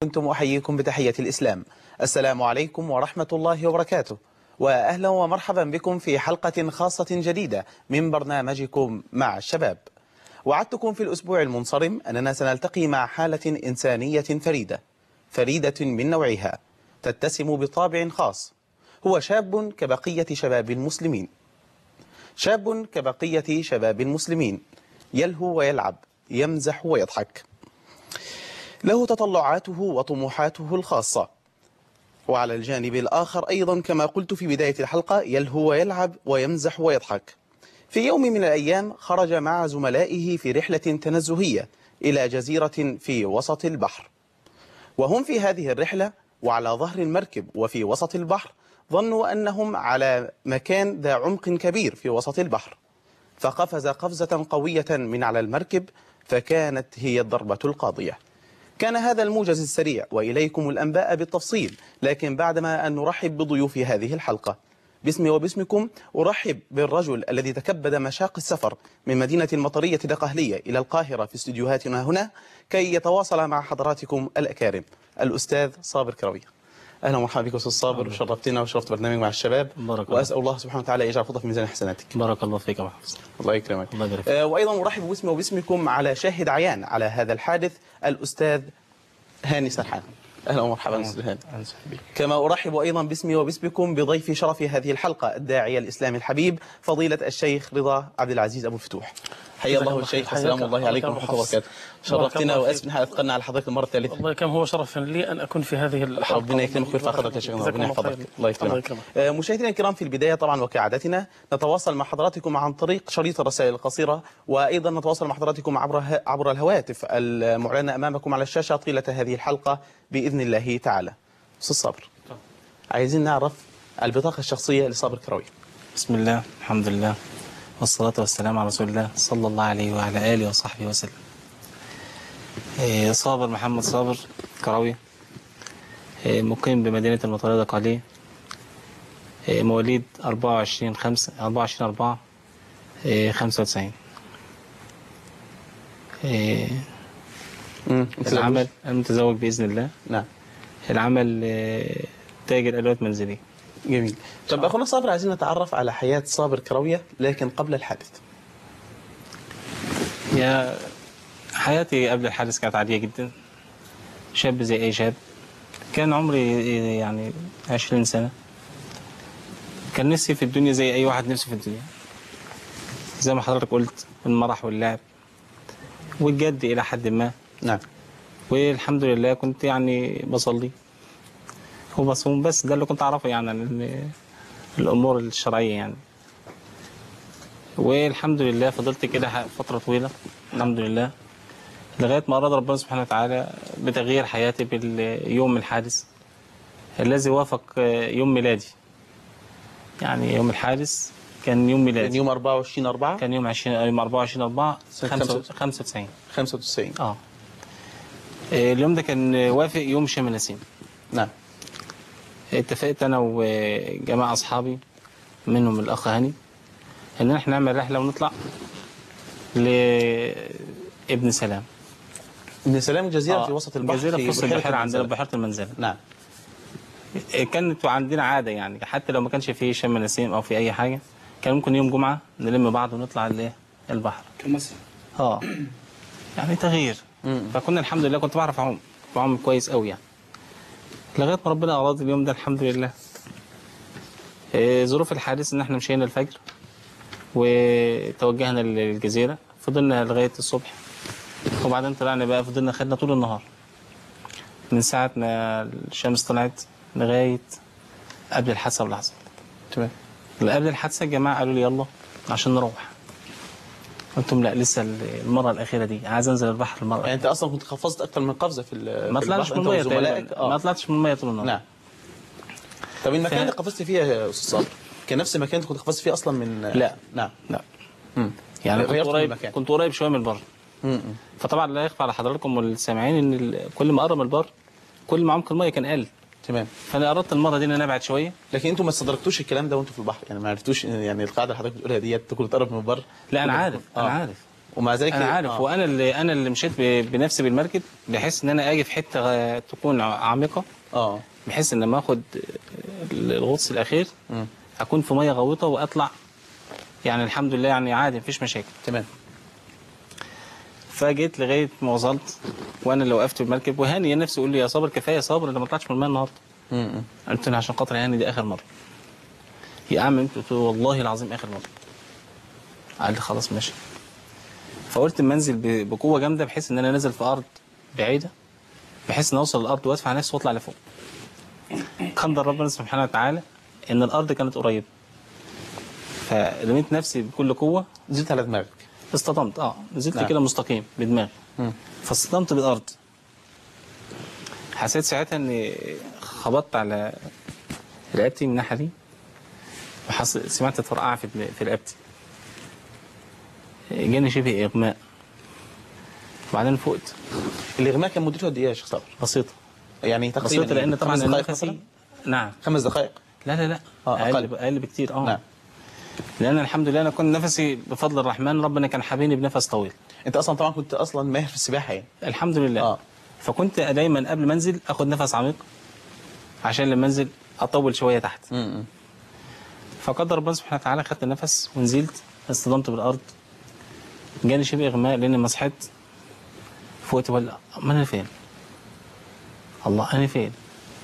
كنتم أحييكم بتحية الإسلام السلام عليكم ورحمة الله وبركاته وأهلا ومرحبا بكم في حلقة خاصة جديدة من برنامجكم مع الشباب وعدتكم في الأسبوع المنصرم أننا سنلتقي مع حالة إنسانية فريدة فريدة من نوعها تتسم بطابع خاص هو شاب كبقية شباب المسلمين شاب كبقية شباب المسلمين يلهو ويلعب يمزح ويضحك له تطلعاته وطموحاته الخاصة وعلى الجانب الآخر أيضا كما قلت في بداية الحلقة يلهو ويلعب ويمزح ويضحك في يوم من الأيام خرج مع زملائه في رحلة تنزهية إلى جزيرة في وسط البحر وهم في هذه الرحلة وعلى ظهر المركب وفي وسط البحر ظنوا أنهم على مكان ذا عمق كبير في وسط البحر فقفز قفزة قوية من على المركب فكانت هي الضربة القاضية كان هذا الموجز السريع وإليكم الأنباء بالتفصيل لكن بعدما أن نرحب بضيوف هذه الحلقة باسمي وباسمكم أرحب بالرجل الذي تكبد مشاق السفر من مدينة المطرية دقهلية إلى القاهرة في استديوهاتنا هنا كي يتواصل مع حضراتكم الأكارم الأستاذ صابر كروي أهلا ومرحبا بك أستاذ صابر شرفتنا وشرفت برنامج مع الشباب بارك الله. وأسأل الله سبحانه وتعالى يجعل خطة في ميزان حسناتك بارك الله فيك يا محفوظ الله يكرمك الله يبارك فيك. آه، وأيضا أرحب باسمي وباسمكم على شاهد عيان على هذا الحادث الأستاذ هاني سرحان أهلا ومرحبا أستاذ هاني أنسى بك. كما أرحب أيضا باسمي وباسمكم بضيف شرف هذه الحلقة الداعية الإسلامي الحبيب فضيلة الشيخ رضا عبد العزيز أبو الفتوح حيا جزاك الله الله الشيخ خير. السلام حياك الله الله. عليكم بارك ورحمة الله الله وبركاته فيك. بارك شرفتنا الله وأسف إن احنا أثقلنا على حضرتك المرة الثالثة والله كم هو شرف لي أن أكون في هذه الحلقة ربنا يكرمك ويرفع قدرك يا شيخنا جزاكم ربنا الله يحفظك خير. الله يكرمك آه، مشاهدينا الكرام في البداية طبعا وكعادتنا نتواصل مع حضراتكم عن طريق شريط الرسائل القصيرة وأيضا نتواصل مع حضراتكم عبر عبر الهواتف المعلنة أمامكم على الشاشة طيلة هذه الحلقة بإذن الله تعالى أستاذ صابر عايزين نعرف البطاقة الشخصية لصابر كروي بسم الله الحمد لله والصلاة والسلام على رسول الله صلى الله عليه وعلى آله وصحبه وسلم إيه، صابر محمد صابر كروي إيه، مقيم بمدينة المطرية الدقهلية إيه، مواليد 24 5 24 4 إيه، 95 إيه، العمل أنا متزوج بإذن الله نعم العمل آه، تاجر أدوات منزلية جميل طب أخونا صابر عايزين نتعرف على حياة صابر كروية لكن قبل الحادث يا حياتي قبل الحادث كانت عادية جدا شاب زي أي شاب كان عمري يعني عشرين سنة كان نفسي في الدنيا زي أي واحد نفسه في الدنيا زي ما حضرتك قلت المرح واللعب والجد إلى حد ما نعم والحمد لله كنت يعني بصلي وبصوم بس ده اللي كنت أعرفه يعني عن ال- الأمور الشرعية يعني والحمد لله فضلت كده ح- فترة طويلة الحمد لله لغاية ما أراد ربنا سبحانه وتعالى بتغيير حياتي باليوم الحادث الذي وافق يوم ميلادي يعني يوم الحادث كان يوم كان ميلادي يوم 24 4 كان يوم 20 يوم 24 4 سنة 95 95 اه آه، اليوم ده كان وافق يوم شم النسيم نعم اتفقت انا وجماعه اصحابي منهم الاخ هاني ان احنا نعمل رحله ونطلع لابن سلام ابن سلام جزيرة آه، في وسط البحر جزيره في وسط البحيره عندنا المنزلة. بحيره المنزله نعم كانت عندنا عاده يعني حتى لو ما كانش فيه شم نسيم او في اي حاجه كان ممكن يوم جمعه نلم بعض ونطلع الايه البحر كمصر اه يعني تغيير مم. فكنا الحمد لله كنت بعرف اعوم بعوم كويس قوي يعني لغايه ما ربنا اراد اليوم ده الحمد لله إيه، ظروف الحادث ان احنا مشينا الفجر وتوجهنا للجزيره فضلنا لغايه الصبح وبعدين طلعنا بقى فضلنا خدنا طول النهار من ساعه ما الشمس طلعت لغايه قبل الحادثه بلحظه تمام قبل الحادثه الجماعه قالوا لي يلا عشان نروح قلت لهم لا لسه المره الاخيره دي عايز انزل البحر المره يعني انت اصلا كنت قفزت اكثر من قفزه في ال- ما في طلعتش البحر، من انت الميه وزملائك تقريبا ما اه طلعتش من الميه طول النهار نعم طب المكان ف- اللي قفزت فيه يا استاذ صابر كان نفس المكان اللي كنت قفزت فيه اصلا من لا. نعم لا مم. يعني كنت غيرت من قريب المكان. كنت قريب شويه من البر مم. فطبعا لا يخفى على حضراتكم والسامعين ان ال- كل ما قرب من البر كل ما عمق الميه كان قل تمام فانا اردت المره دي ان انا ابعد شويه لكن انتوا ما استدركتوش الكلام ده وانتوا في البحر يعني ما عرفتوش يعني القاعده اللي حضرتك بتقولها ديت تكون تقرب من البر لا انا كل- عارف آه. انا عارف ومع ذلك انا عارف آه. وانا اللي انا اللي مشيت ب- بنفسي بالمركب بحيث ان انا اجي في حته غ- تكون ع- عميقه اه بحيث ان لما اخد الغطس الاخير مم. اكون في ميه غويطه واطلع يعني الحمد لله يعني عادي مفيش مشاكل تمام فجيت لغايه ما وصلت وانا اللي وقفت بالمركب وهاني نفسه يقول لي يا صابر كفايه يا صابر انت ما طلعتش من الماء النهارده مم. قلت له عشان خاطر هاني دي اخر مره يا عم انت قلت له والله العظيم اخر مره قال لي خلاص ماشي فقلت اما انزل ب- بقوه جامده بحيث ان انا نازل في ارض بعيده بحيث ان اوصل الارض وادفع نفسي واطلع لفوق قدر ربنا سبحانه وتعالى ان الارض كانت قريبه فرميت نفسي بكل قوه نزلت على دماغك اصطدمت اه نزلت نعم. كده مستقيم بدماغي مم. فاصطدمت بالارض حسيت ساعتها اني خبطت على رقبتي من الناحيه دي وحصل سمعت فرقعه في دم- في رقبتي جاني شبه اغماء وبعدين فقت الاغماء كان مدته قد ايه يا شيخ صابر؟ بسيطه يعني تقريبا بسيطه لان طبعا خمس أنا دقائق نفسي مثلاً؟ نعم خمس دقائق لا لا لا آه، اقل أقل. اقل بكتير اه نعم لان الحمد لله انا كنت نفسي بفضل الرحمن ربنا كان حابيني بنفس طويل انت اصلا طبعا كنت اصلا ماهر في السباحه يعني الحمد لله آه. فكنت دايما قبل ما انزل اخد نفس عميق عشان لما انزل اطول شويه تحت مم. فقدر ربنا سبحانه وتعالى خدت نفس ونزلت اصطدمت بالارض جالي شبه اغماء لان لما صحيت فوقت ولا ما انا فين الله انا فين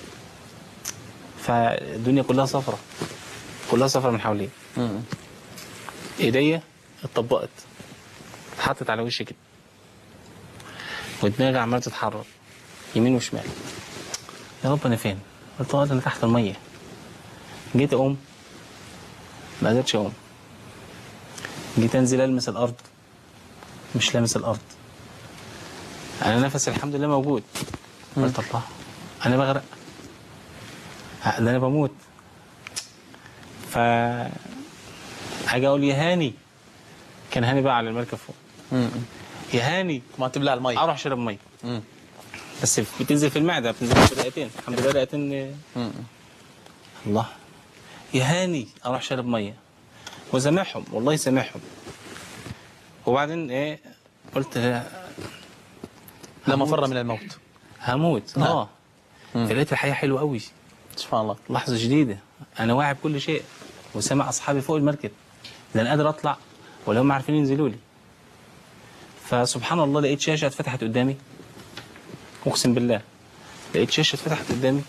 فالدنيا كلها صفرة كلها صفرة من حوالي مم. ايديا اتطبقت اتحطت على وشي كده ودماغي عماله تتحرك يمين وشمال يا رب انا فين؟ قلت اه ده انا تحت الميه جيت اقوم ما قدرتش اقوم جيت انزل المس الارض مش لامس الارض انا نفسي الحمد لله موجود قلت الله انا بغرق ده انا بموت ف اجي اقول يا هاني كان هاني بقى على المركب فوق مم. يا هاني طبعا تبلع الميه اروح اشرب ميه مم. بس بتنزل في المعده بتنزل في رئتين الحمد لله رئتين مم. الله يا هاني اروح شارب ميه وسامحهم والله سامحهم وبعدين ايه قلت لا لا هموت. مفر من الموت هموت نعم. اه فلقيت الحياه حلوه قوي سبحان الله لحظه جديده انا واعي بكل شيء وسامع اصحابي فوق المركب لا انا قادر اطلع ولا هم عارفين ينزلوا لي فسبحان الله لقيت شاشه اتفتحت قدامي اقسم بالله لقيت شاشه اتفتحت قدامي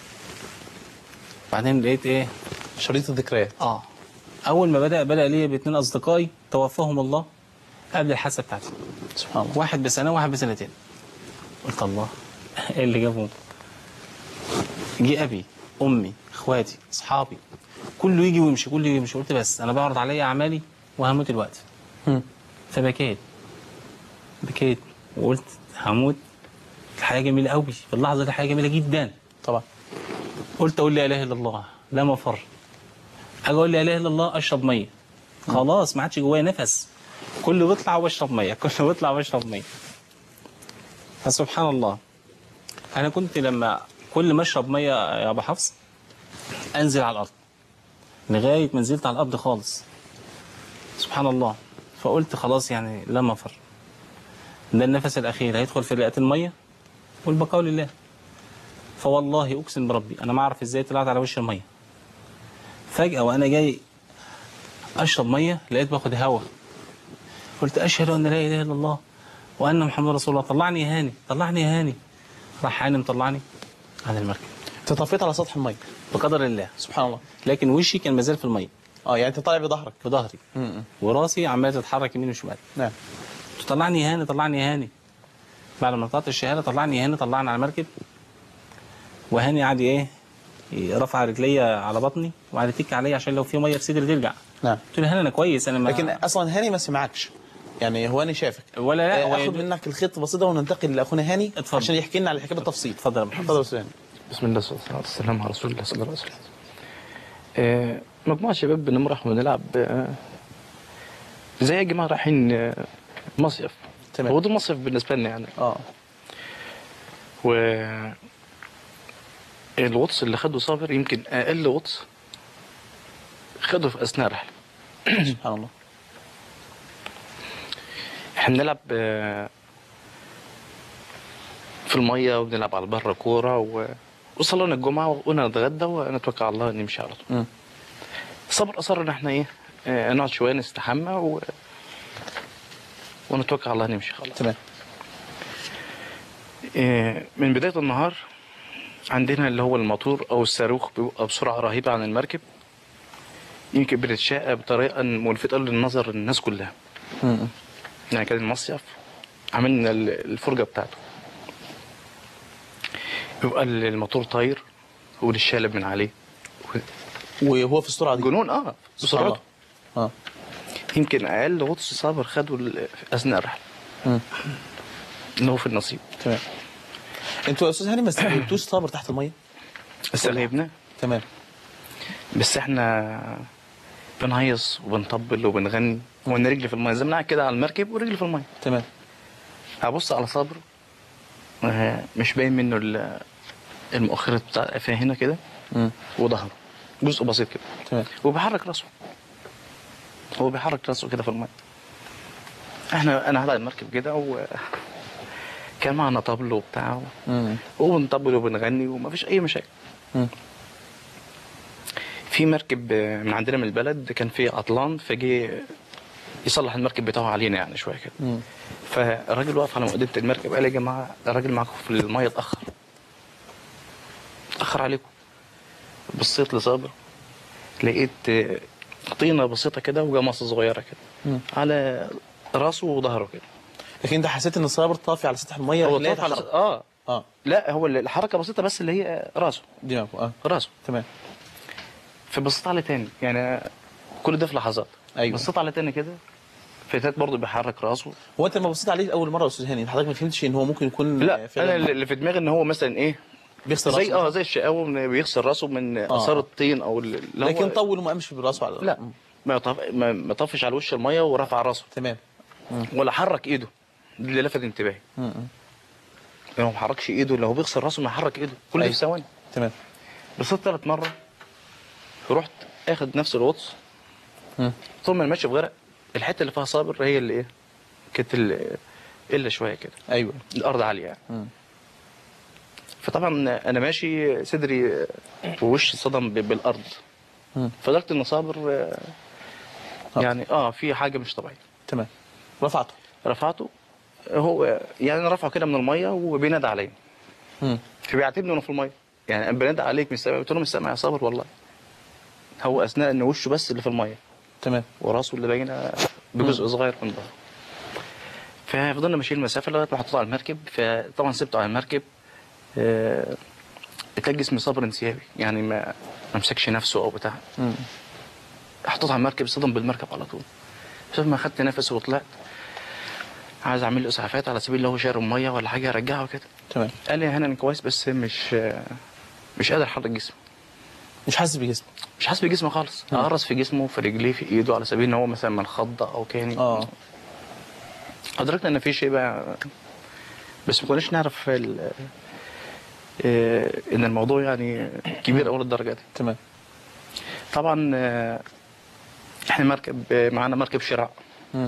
بعدين لقيت ايه شريط الذكريات اه اول ما بدا بدا لي باثنين اصدقائي توفاهم الله قبل الحادثه بتاعتي سبحان الله واحد بسنه وواحد بسنتين قلت الله ايه اللي جابهم جه ابي امي اخواتي اصحابي كله يجي ويمشي كله يجي ويمشي قلت بس انا بعرض عليا اعمالي وهموت الوقت مم. فبكيت بكيت وقلت هموت الحياه جميله قوي في اللحظه دي الحياه جميله جدا طبعا قلت اقول لا اله الا الله لا مفر اجي اقول لا اله الا الله اشرب ميه خلاص ما عادش جوايا نفس كله بيطلع واشرب ميه كله بيطلع واشرب ميه فسبحان الله انا كنت لما كل ما اشرب ميه يا ابو حفص انزل على الارض لغايه ما نزلت على الارض خالص سبحان الله فقلت خلاص يعني لا مفر ده النفس الاخير هيدخل في رئه الميه والبقاء لله فوالله اقسم بربي انا ما اعرف ازاي طلعت على وش الميه فجاه وانا جاي اشرب ميه لقيت باخد هوا قلت اشهد ان لا اله الا الله وان محمد رسول الله طلعني يا هاني طلعني يا هاني راح هاني مطلعني على المركب تطفيت على سطح الميه بقدر الله سبحان الله لكن وشي كان مازال في الميه اه يعني انت طالع بظهرك في ظهري مم. وراسي عماله تتحرك يمين وشمال نعم قلت طلعني يا هاني طلعني يا هاني بعد ما طلعت الشهاده طلعني يا هاني طلعني على المركب وهاني قعد ايه رفع رجليا على بطني وقعد يتك عليا عشان لو في ميه في صدري ترجع نعم قلت له هاني انا كويس انا ما لكن اصلا هاني ما سمعكش يعني هو هاني شافك ولا لا آه، هو اخذ يد- منك الخيط بسيطه وننتقل لاخونا هاني اتفضل. عشان يحكي لنا على الحكايه بالتفصيل اتفضل يا محمد اتفضل يا استاذ هاني. بسم الله والصلاة والسلام على رسول الله صلى الله عليه وسلم آه، مجموعة شباب بنمرح ونلعب آه، زي يا جماعة رايحين آه، مصيف تمام. هو ده مصيف بالنسبة لنا يعني اه و الغطس اللي خده صابر يمكن أقل غطس خده في أثناء رحلة سبحان الله احنا بنلعب آه، في الميه وبنلعب على البر كوره و... وصلينا الجمعه ونتغدى ونتوكل على الله نمشي على طول مم. صبر اصر ان احنا ايه آه، نقعد شويه نستحمى و... ونتوكل على الله نمشي خلاص تمام آه، من بدايه النهار عندنا اللي هو الموتور او الصاروخ بيبقى بسرعه رهيبه عن المركب يمكن بتتشقى بطريقه ملفته للنظر الناس كلها مم. يعني كان المصيف عملنا ال- الفرجه بتاعته يبقى ال- الموتور طاير والشالب من عليه وهو في السرعه دي جنون اه سبحان الله. بسرعته اه يمكن اقل غطس صابر خدوا ال- اثناء الرحله مم. اللي هو في النصيب تمام انتوا يا استاذ هاني ما استخدمتوش صابر تحت الميه استغيبنا تمام بس احنا بنهيص وبنطبل وبنغني وانا رجلي في الميه زي ما أنا قاعد كده على المركب ورجلي في الميه تمام هبص على صابر آه، مش باين منه ال- المؤخرة بتاع القفاه هنا كده مم. وظهره جزء بسيط كده تمام وبيحرك راسه هو بيحرك راسه كده في الميه احنا انا قاعد على المركب كده و كان معنا طبل وبتاع مم. وبنطبل وبنغني ومفيش اي مشاكل مم. في مركب من عندنا من البلد كان في عطلان فجي يصلح المركب بتاعه علينا يعني شويه كده مم. فالراجل واقف على مقدمه المركب قال يا جماعه الراجل معاكم في الميه اتاخر اتاخر عليكم بصيت لصابر لقيت آه، طينه بسيطه كده وجمصه صغيره كده مم. على راسه وظهره كده لكن انت حسيت ان الصابر طافي على سطح الميه هو لكن لا طاف على يتحرك. اه اه لا هو الحركه بسيطه بس اللي هي راسه دماغه اه راسه تمام فبصيت عليه تاني يعني كل ده في لحظات أيوة. بصيت عليه تاني كده فتات برضه بيحرك راسه هو انت لما بصيت عليه اول مره يا استاذ هاني حضرتك ما فهمتش ان هو ممكن يكون لا فعلاً انا اللي في دماغي ان هو مثلا ايه بيغسل زي راسه اه زي الشقاوه من بيغسل راسه من اثار الطين او اللي هو لكن طول وما قامش براسه على لا مم. ما طف... ما ما طفش على وش الميه ورفع راسه تمام ولا حرك ايده ده اللي لفت انتباهي مم. يعني هو ما حركش ايده اللي هو بيغسل راسه ما حرك ايده كل ده أيوة. في ثواني تمام بصيت ثالث مره رحت اخد نفس الغطس مم. طول ما انا ماشي في غرق الحته اللي فيها صابر هي اللي ايه كانت اللي الا شويه كده ايوه الارض عاليه يعني مم. فطبعا انا ماشي صدري ووشي صدم ب- بالارض مم. فدركت ان صابر آه، آه. يعني اه في حاجه مش طبيعيه تمام رفعته رفعته هو يعني انا رفعه كده من الميه وبينادى عليا مم. فبيعاتبني وانا في الميه يعني انا بنادى عليك من السماء قلت له من السماء يا صابر والله هو اثناء ان وشه بس اللي في الميه تمام وراسه اللي باينه بجزء صغير من ظهره ففضلنا ماشيين المسافه لغايه ما حطيته على المركب فطبعا سبته على المركب آه، اتلاقي جسمي صبر انسيابي يعني ما ما مسكش نفسه او بتاع مم. حطيته على المركب صدم بالمركب على طول بس ما خدت نفس وطلعت عايز اعمل له اسعافات على سبيل اللي هو شارب ميه ولا حاجه ارجعه كده تمام قال لي يا هنا انا كويس بس مش مش قادر احرك جسمي مش حاسس بجسمه مش حاسس بجسمي خالص اقرص في جسمه في رجليه في ايده على سبيل ان هو مثلا من خضه او كاني اه ادركنا ان في شيء بقى بس ما كناش نعرف ال... آه، ان الموضوع يعني كبير اول الدرجه دي تمام طبعا آه، احنا مركب آه، معانا مركب شراء مم.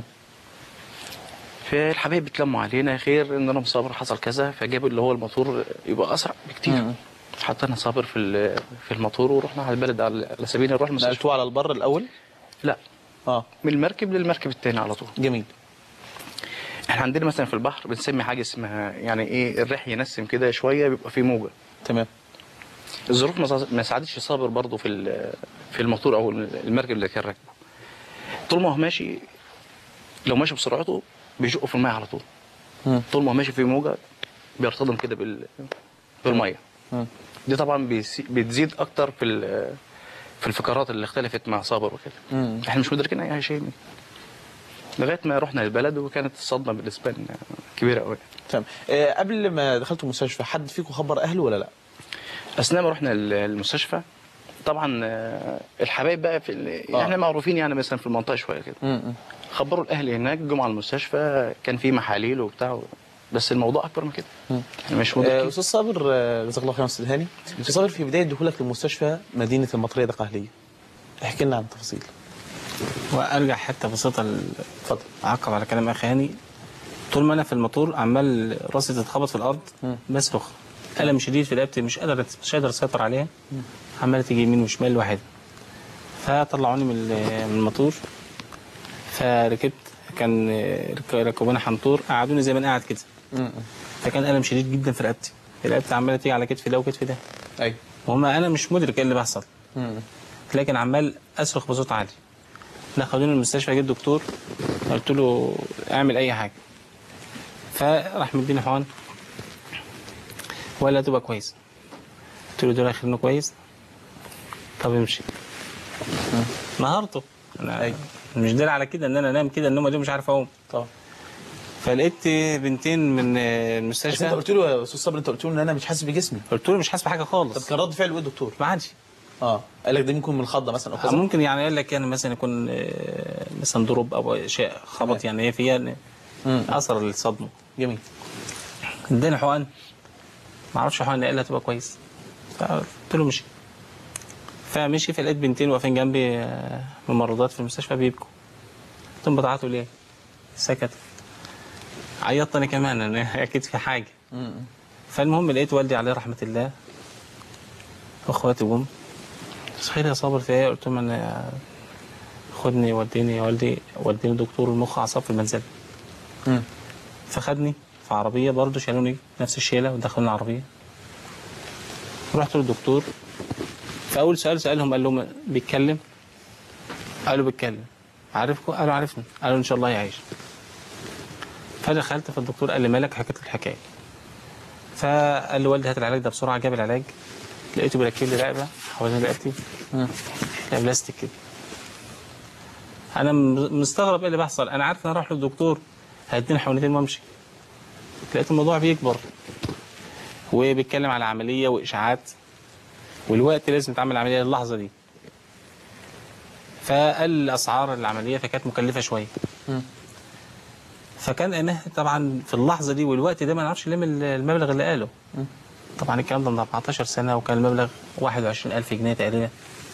فالحبايب بيتلموا علينا خير ان انا مصابر حصل كذا فجابوا اللي هو الموتور يبقى اسرع بكتير مم. حطينا صابر في ال- في الموتور ورحنا على البلد على على سبيل نروح المستشفى نقلتوه على البر الاول لا اه من المركب للمركب التاني على طول جميل احنا عندنا مثلا في البحر بنسمي حاجه اسمها يعني ايه الريح ينسم كده شويه بيبقى فيه موجه تمام الظروف ما سا- ما ساعدتش صابر برضه في ال- في الموتور او المركب اللي كان راكبه طول ما هو ماشي لو ماشي بسرعته بيشقه في الميه على طول مم. طول ما هو ماشي في موجه بيرتطم كده بال بالميه مم. دي طبعا بيسي- بتزيد اكتر في ال- في الفقرات اللي اختلفت مع صابر وكده مم. احنا مش مدركين اي شيء منه. لغايه ما رحنا البلد وكانت الصدمه بالنسبه لنا كبيره قوي تمام آه قبل ما دخلتوا المستشفى حد فيكم خبر اهله ولا لا اثناء ما رحنا ال- المستشفى طبعا آه، الحبايب بقى في ال- آه. احنا معروفين يعني مثلا في المنطقه شويه كده مم. خبروا الاهل هناك جم على المستشفى كان في محاليل وبتاع بس الموضوع اكبر من كده مم. احنا مش آه، مدركين استاذ صابر آه، جزاك الله خير يا استاذ هاني استاذ صابر في بدايه دخولك للمستشفى مدينه المطريه دقهليه احكي لنا عن التفاصيل وارجع حته بسيطه ال- اتفضل اعقب على كلام اخي هاني طول ما انا في الموتور عمال راسي تتخبط في الارض بصرخ الم شديد في رقبتي مش قادر مش قادر اسيطر عليها عماله تيجي يمين وشمال لوحدها فطلعوني من ال- من الموتور فركبت كان رك- ركبوني حنطور قعدوني زي ما انا قاعد كده فكان الم شديد جدا في رقبتي رقبتي عماله تيجي على كتفي ده وكتفي ده ايوه وهما انا مش مدرك ايه اللي بيحصل لكن عمال اصرخ بصوت عالي دخلوني المستشفى جه الدكتور قلت له اعمل اي حاجه فراح مديني حقن ولا تبقى كويس قلت له دول اخرنا كويس طب امشي نهارته انا أيوة. مش داري على كده ان انا انام كده النومه دي مش عارف اقوم طبعا فلقيت بنتين من بس انت المستشفى قلت له يا استاذ صبري انت قلت له ان انا مش حاسس بجسمي قلت له مش حاسس بحاجه طب خالص كان رد فعله ايه الدكتور؟ ما عادش اه قال لك ده ممكن من الخضه مثلا او كذا ممكن يعني قال لك يعني مثلا يكون آه، مثلا ضرب او شيء خبط تمام. يعني هي فيها مم. اثر الصدمه جميل اداني حقن ما اعرفش حقن قال هتبقى كويس فقلت له مشي فمشي فلقيت بنتين واقفين جنبي آه، ممرضات في المستشفى بيبكوا قلت لهم بتعيطوا ليه؟ سكت عيطت انا كمان انا اكيد في حاجه مم. فالمهم لقيت والدي عليه رحمه الله واخواتي جم بس خير يا صابر في ايه؟ قلت لهم انا خدني وديني يا والدي وديني دكتور المخ اعصاب في المنزل مم. فخدني في عربيه برضه شالوني نفس الشيله ودخلوني العربيه رحت للدكتور فاول سؤال سالهم قال لهم بيتكلم قالوا بيتكلم عارفكم قالوا عارفني قالوا ان شاء الله يعيش فدخلت فالدكتور قال لي مالك حكيت له الحكايه فقال لي والدي هات العلاج ده بسرعه جاب العلاج لقيته بيركب لي رقبه حوالين رقبتي مم. لا بلاستيك كده انا م- مستغرب ايه اللي بيحصل انا عارف ان انا اروح للدكتور هيديني حقنتين وامشي لقيت الموضوع بيكبر وبيتكلم على عمليه واشاعات والوقت لازم تعمل عمليه اللحظه دي فقال اسعار العمليه فكانت مكلفه شويه مم. فكان انا طبعا في اللحظه دي والوقت ده ما نعرفش نلم المبلغ اللي قاله طبعا الكلام ده من 14 سنه وكان المبلغ 21000 جنيه تقريبا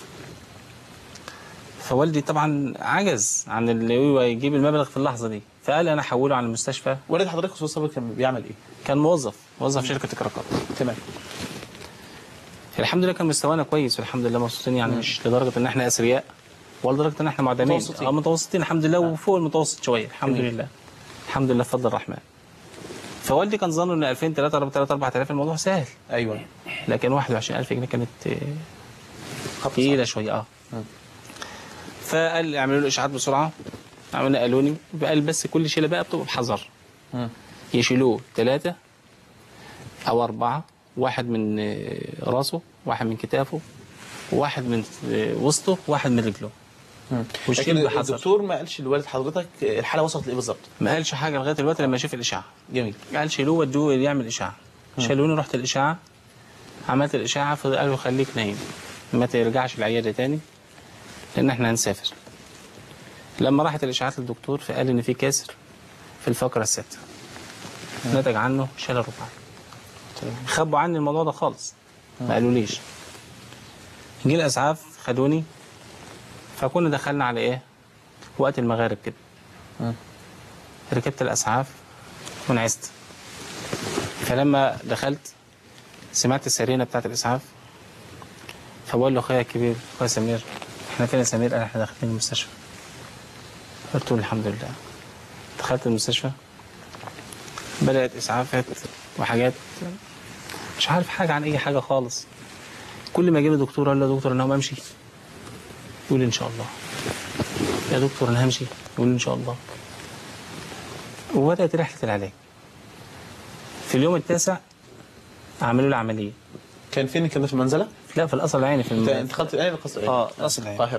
فوالدي طبعا عجز عن اللي هو يجيب المبلغ في اللحظه دي فقال انا احوله على المستشفى والد حضرتك استاذ صبري كان بيعمل ايه؟ كان موظف موظف شركه اكراكات تمام الحمد لله كان مستوانا كويس والحمد لله مبسوطين يعني مش لدرجه ان احنا اثرياء ولا لدرجه ان احنا معدمين متوسطين. اه متوسطين الحمد لله وفوق المتوسط شويه الحمد جميل. لله الحمد لله بفضل الرحمن فوالدي كان ظن ان 2000 3 3 4000 الموضوع سهل ايوه لكن 21000 جنيه كانت آه، خط تقيله شويه اه مم. فقال اعملوا له اشاعات بسرعه عملنا قالوني قال بس كل شيله بقى بتبقى بحذر مم. يشيلوه ثلاثة أو أربعة واحد من آه، راسه واحد من كتافه وواحد من آه، وسطه واحد من رجله مم. والشيل لكن بحذر. الدكتور ما قالش لوالد حضرتك الحاله وصلت لايه بالظبط؟ ما قالش حاجة لغاية دلوقتي لما شاف الإشاعة جميل قال شيلوه ودوه يعمل إشاعة شالوني رحت الإشاعة عملت الإشاعة فقالوا خليك نايم ما ترجعش العيادة تاني لأن إحنا هنسافر لما راحت الإشاعات للدكتور فقال إن في كسر في الفقرة الستة نتج عنه شلل رباعي خبوا عني الموضوع ده خالص ما قالوليش جه الاسعاف خدوني فكنا دخلنا على ايه وقت المغارب كده مم. ركبت الاسعاف ونعست فلما دخلت سمعت السرينه بتاعت الاسعاف فبقول له اخويا الكبير اخويا سمير احنا فين يا سمير قال احنا داخلين المستشفى قلت له الحمد لله دخلت المستشفى بدأت إسعافات وحاجات مش عارف حاجة عن أي حاجة خالص كل ما يجيني دكتور أقول له يا دكتور أنا هقوم أمشي يقول لي إن شاء الله يا دكتور أنا همشي يقول لي إن شاء الله وبدأت رحلة العلاج في اليوم التاسع عملوا لي عملية كان فين كان في المنزله؟ لا في القصر العيني في انت الم... انت دخلت ايه القصر ايه؟ اه قصر العيني القاهره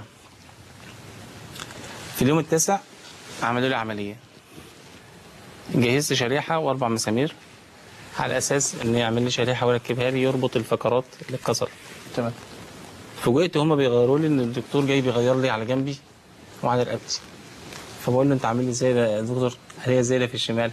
في اليوم التاسع عملوا لي عملية جهزت شريحة وأربع مسامير على أساس إن يعمل لي شريحة ويركبها لي يربط الفقرات اللي اتكسرت تمام فوجئت هما بيغيروا لي إن الدكتور جاي بيغير لي على جنبي وعلى رقبتي فبقول له أنت عامل لي إزاي ده يا دكتور؟ قال لي إزاي ده في الشمال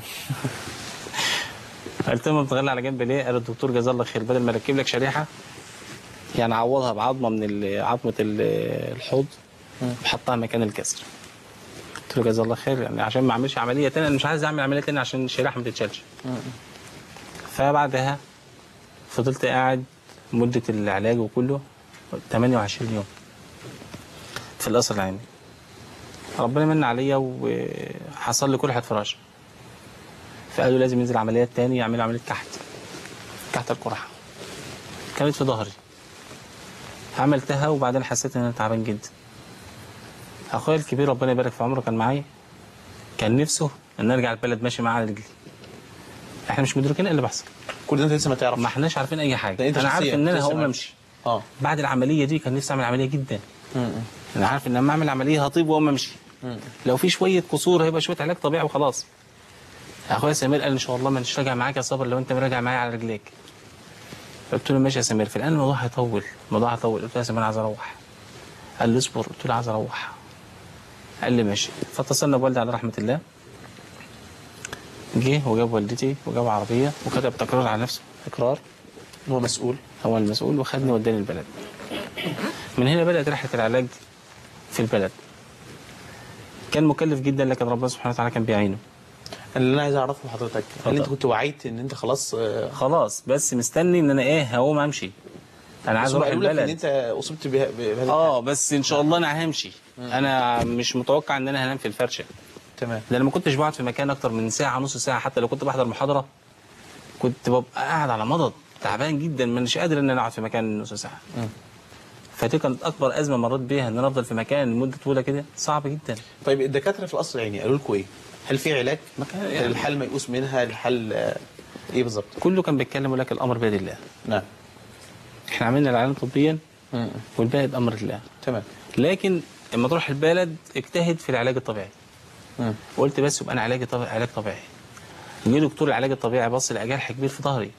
قلت له بتغير لي على جنب ليه؟ قال الدكتور جزاه الله خير بدل ما اركب لك شريحة يعني عوضها بعظمة من ال- عظمة ال- الحوض وحطها مكان الكسر قلت له جزاه الله خير يعني عشان ما اعملش عمليه تانية انا مش عايز اعمل عمليه تانية عشان الشريحه ما تتشالش فبعدها فضلت قاعد مده العلاج وكله 28 يوم في القصر العيني ربنا من عليا وحصل لي قرحه فراش فقالوا لازم ينزل عمليات تاني يعملوا عمليه كحت كحت القرحه كانت في ظهري عملتها وبعدين حسيت ان انا تعبان جدا اخويا الكبير ربنا يبارك في عمره كان معايا كان نفسه ان ارجع البلد ماشي معاه على رجلي احنا مش مدركين ايه اللي بيحصل كل ده انت لسه ما تعرفش ما احناش عارفين اي حاجه ده انت انا عارف شخصياً ان انا لسه هقوم ما- امشي اه بعد العمليه دي كان نفسي اعمل عمليه جدا انا عارف ان لما اعمل عمليه هطيب واقوم امشي لو في شويه قصور هيبقى شويه علاج طبيعي وخلاص اخويا سمير قال ان شاء الله ما انتش راجع معاك يا صابر لو انت راجع معايا على رجليك قلت له ماشي يا سمير في الان الموضوع هيطول الموضوع هيطول قلت له يا سمير عايز اروح قال لي اصبر قلت له عايز اروح قال لي ماشي فاتصلنا بوالدي على رحمه الله جه وجاب والدتي وجاب عربيه وكتب تقرير على نفسه اقرار هو مسؤول هو المسؤول وخدني وداني البلد من هنا بدأت رحلة العلاج في البلد كان مكلف جدا لكن ربنا سبحانه وتعالى كان بيعينه اللي انا عايز اعرفه من حضرتك هل انت اتفضل. كنت وعيت ان انت خلاص آه، خلاص بس مستني ان انا ايه هقوم امشي انا عايز بس هم اروح قالوا لك ان البلد انت اصبت بها- بهذا اه بس ان شاء الله انا همشي انا مش متوقع ان انا هنام في الفرشه تمام ده انا ما كنتش بقعد في مكان اكتر من ساعه نص ساعه حتى لو كنت بحضر محاضره كنت ببقى قاعد على مضض تعبان جدا مش قادر ان انا اقعد في مكان نص ساعه فدي كانت اكبر ازمه مريت بيها ان انا افضل في مكان لمده طويله كده صعب جدا طيب الدكاتره في القصر العيني قالوا لكم ايه؟ هل في علاج؟ مكان- يعني- الحل ميؤوس منها الحل آه، ايه بالظبط؟ كله كان بيتكلم ولكن الامر بيد الله نعم احنا عملنا العلم طبيا مم. والباقي بامر الله تمام لكن لما تروح البلد اجتهد في العلاج الطبيعي مم. قلت بس يبقى انا علاج طبيعي علاج طبيعي جه دكتور العلاج الطبيعي بص لقى جرح كبير في ظهري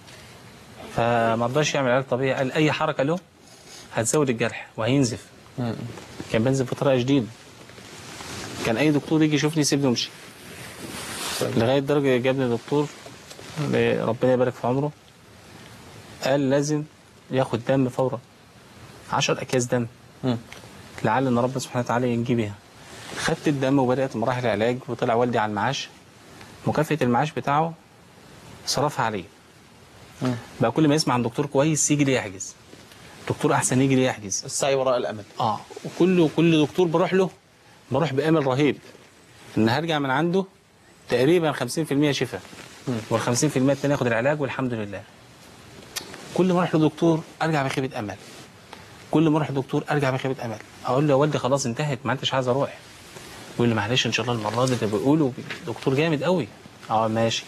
فما رضاش يعمل علاج طبيعي قال اي حركه له هتزود الجرح وهينزف مم. كان بنزف بطريقه شديده كان اي دكتور يجي يشوفني يسيبني ويمشي طيب. لغايه درجه جابني دكتور ربنا يبارك في عمره قال لازم ياخد دم فورا 10 اكياس دم مم. لعل ان ربنا سبحانه وتعالى ينجي بيها خدت الدم وبدات مراحل العلاج وطلع والدي على المعاش مكافاه المعاش بتاعه صرفها عليه مم. بقى كل ما يسمع عن دكتور كويس يجي لي يحجز دكتور احسن يجي لي يحجز السعي وراء الامل اه وكل كل دكتور بروح له بروح بامل رهيب ان هرجع من عنده تقريبا 50% شفاء وال 50% التاني ياخد العلاج والحمد لله كل ما اروح لدكتور ارجع بخيبه امل كل ما اروح لدكتور ارجع بخيبه امل اقول له يا والدي خلاص انتهت ما انتش عايز اروح يقول لي معلش ان شاء الله المره دي ده بيقولوا دكتور جامد قوي اه ماشي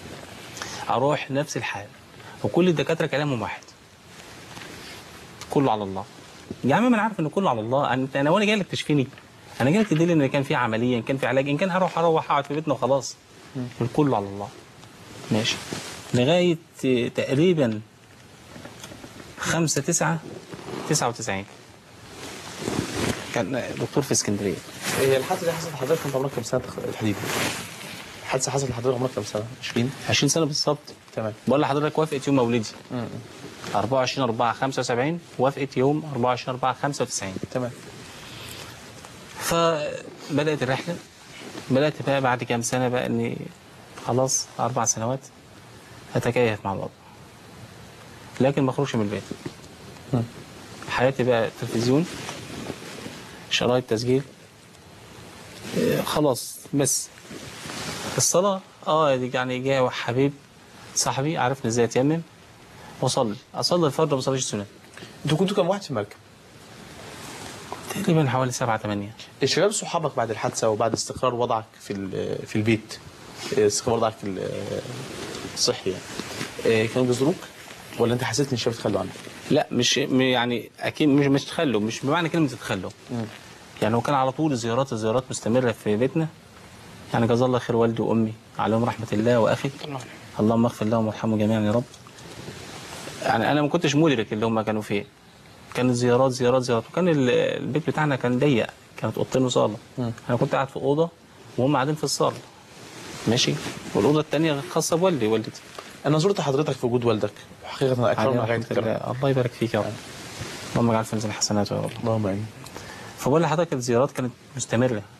اروح نفس الحال وكل الدكاتره كلامهم واحد كله على الله يا عم ما انا عارف ان كله على الله انا انا وانا جاي لك تشفيني انا جاي لك تدلي ان كان في عمليه ان كان في علاج ان كان هروح اروح اقعد في بيتنا وخلاص الكل على الله ماشي لغايه تقريبا 5 9 99 كان دكتور في اسكندريه هي الحادثه دي حصلت لحضرتك انت عمرك كام سنه الحديد الحادثه حصلت لحضرتك عمرك كام سنه 20 20 سنه بالظبط تمام بقول لحضرتك وافقت يوم مولدي مم. 24 4 75 وافقت يوم 24 4 95 تمام فبدات الرحله بدات بقى بعد كام سنه بقى اني خلاص اربع سنوات اتكيف مع الوضع لكن ما اخرجش من البيت مم. حياتي بقى تلفزيون شرايط تسجيل إيه، خلاص بس الصلاة اه دي يعني جاي حبيب صاحبي عرفني ازاي اتيمم واصلي اصلي الفرض ما بصليش السنة انتوا كنتوا كام واحد في المركب؟ تقريبا حوالي سبعة ثمانية الشباب صحابك بعد الحادثه وبعد استقرار وضعك في ال- في البيت استقرار وضعك ال- الصحي يعني آه، كانوا بيزوروك ولا انت حسيت ان الشباب تخلوا عنك؟ لا مش م- يعني اكيد مش مش تخلوا مش بمعنى كلمه تتخلوا يعني هو كان على طول زيارات الزيارات مستمره في بيتنا يعني جزا الله خير والدي وامي عليهم رحمه الله واخي اللهم اغفر لهم وارحمهم جميعا يا رب يعني انا ما كنتش مدرك اللي هم كانوا فيه كانت زيارات زيارات زيارات وكان ال- البيت بتاعنا كان ضيق كانت اوضتين وصاله انا كنت قاعد في اوضه وهم قاعدين في الصاله ماشي والاوضه الثانيه خاصه بوالدي والدتي انا زرت حضرتك في وجود والدك وحقيقه اكرمنا عليه غايه رحمة الكرم الله. الله يبارك فيك يا رب اللهم اجعل في ميزان حسناته يا رب اللهم امين فبقول لحضرتك الزيارات كانت مستمرة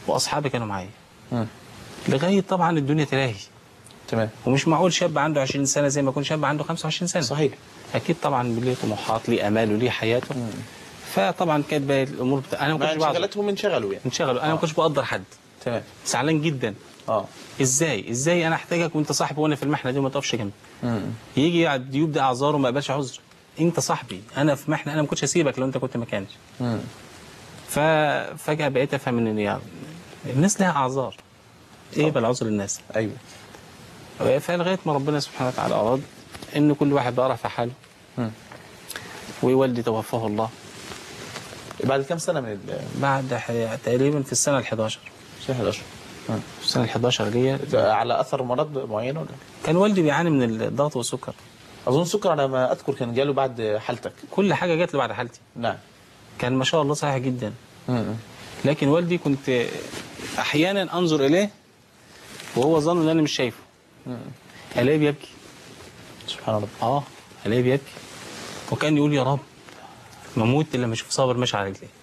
واصحابي كانوا معايا مم. لغايه طبعا الدنيا تلاهي تمام ومش معقول شاب عنده 20 سنه زي ما يكون شاب عنده 25 سنه صحيح اكيد طبعا ليه طموحات ليه امال وليه حياته فطبعا كانت بقى الامور بتا... انا ما مع كنتش بقدر انشغلتهم انشغلوا يعني انشغلوا انا ما كنتش بقدر حد تمام زعلان جدا اه ازاي ازاي انا احتاجك وانت صاحبي وانا في المحنه دي وما تقفش جنبي مم. يجي على الديوب ده اعذار وما يقبلش عذر انت صاحبي انا في محنه انا ما كنتش هسيبك لو انت كنت مكاني مم. ففجاه بقيت افهم ان يعني الناس لها اعذار ايه بل عذر الناس ايوه فلغايه ما ربنا سبحانه وتعالى اراد ان كل واحد بقى رفع حاله مم. ووالدي توفاه الله بعد كم سنه من ال بعد ح- تقريبا في السنه ال 11 شهر 11 مم. في السنه ال 11 دي ده على اثر مرض معين ولا كان والدي بيعاني من الضغط والسكر اظن السكر على ما اذكر كان جاله بعد حالتك كل حاجه جات له بعد حالتي نعم كان ما شاء الله صحيح جدا مم. لكن والدي كنت احيانا انظر اليه وهو ظن ان انا مش شايفه مم. الاقيه بيبكي سبحان الله اه الاقيه بيبكي وكان يقول يا رب ما اموت الا لما اشوف صابر ماشي على رجليه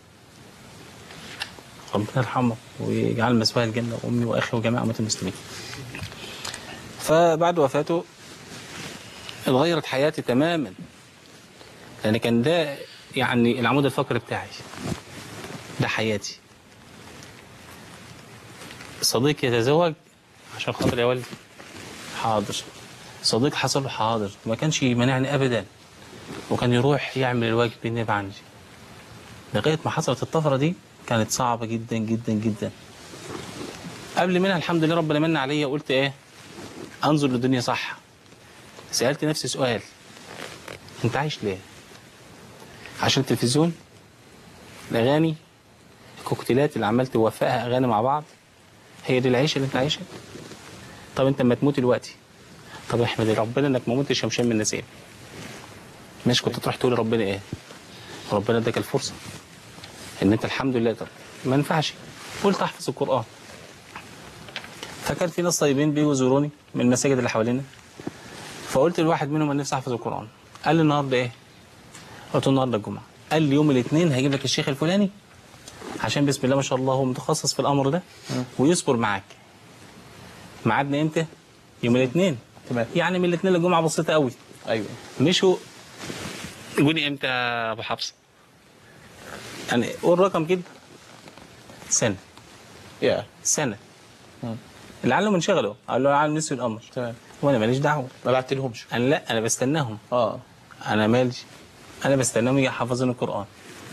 ربنا يرحمه ويجعل مسواه الجنه وامي واخي وجميع امه المسلمين فبعد وفاته اتغيرت حياتي تماما لان كان ده يعني العمود الفقري بتاعي ده حياتي صديق يتزوج عشان خاطر يا والدي حاضر صديق حصل له حاضر ما كانش يمنعني ابدا وكان يروح يعمل الواجب بالنيابه عني لغايه ما حصلت الطفره دي كانت صعبه جدا جدا جدا قبل منها الحمد لله ربنا من عليا وقلت ايه انظر للدنيا صح سالت نفسي سؤال انت عايش ليه عشان التلفزيون الاغاني الكوكتيلات اللي عمال توفقها اغاني مع بعض هي دي العيشه اللي انت عايشها طب انت ما تموت دلوقتي طب احمد ربنا انك ما متش يا مشام من النسيم مش كنت تروح تقول لربنا ايه ربنا اداك الفرصه ان انت الحمد لله طب ما ينفعش قلت احفظ القران فكان في ناس طيبين بيجوا يزوروني من المساجد اللي حوالينا فقلت لواحد منهم انا نفسي احفظ القران قال لي النهارده ايه قلت له النهارده الجمعه قال لي يوم الاثنين هجيب لك الشيخ الفلاني عشان بسم الله ما شاء الله هو متخصص في الامر ده ويصبر معاك ميعادنا امتى يوم الاثنين تمام يعني من الاثنين للجمعه بسيطه قوي ايوه مشوا يقولي امتى يا ابو حفص يعني قول رقم كده سنه يا سنه مم. لعلهم انشغلوا قالوا لعلهم نسوا الامر تمام وانا ماليش دعوه ما بعت لهمش انا لا انا بستناهم اه انا مالي انا بستناهم يحفظون القران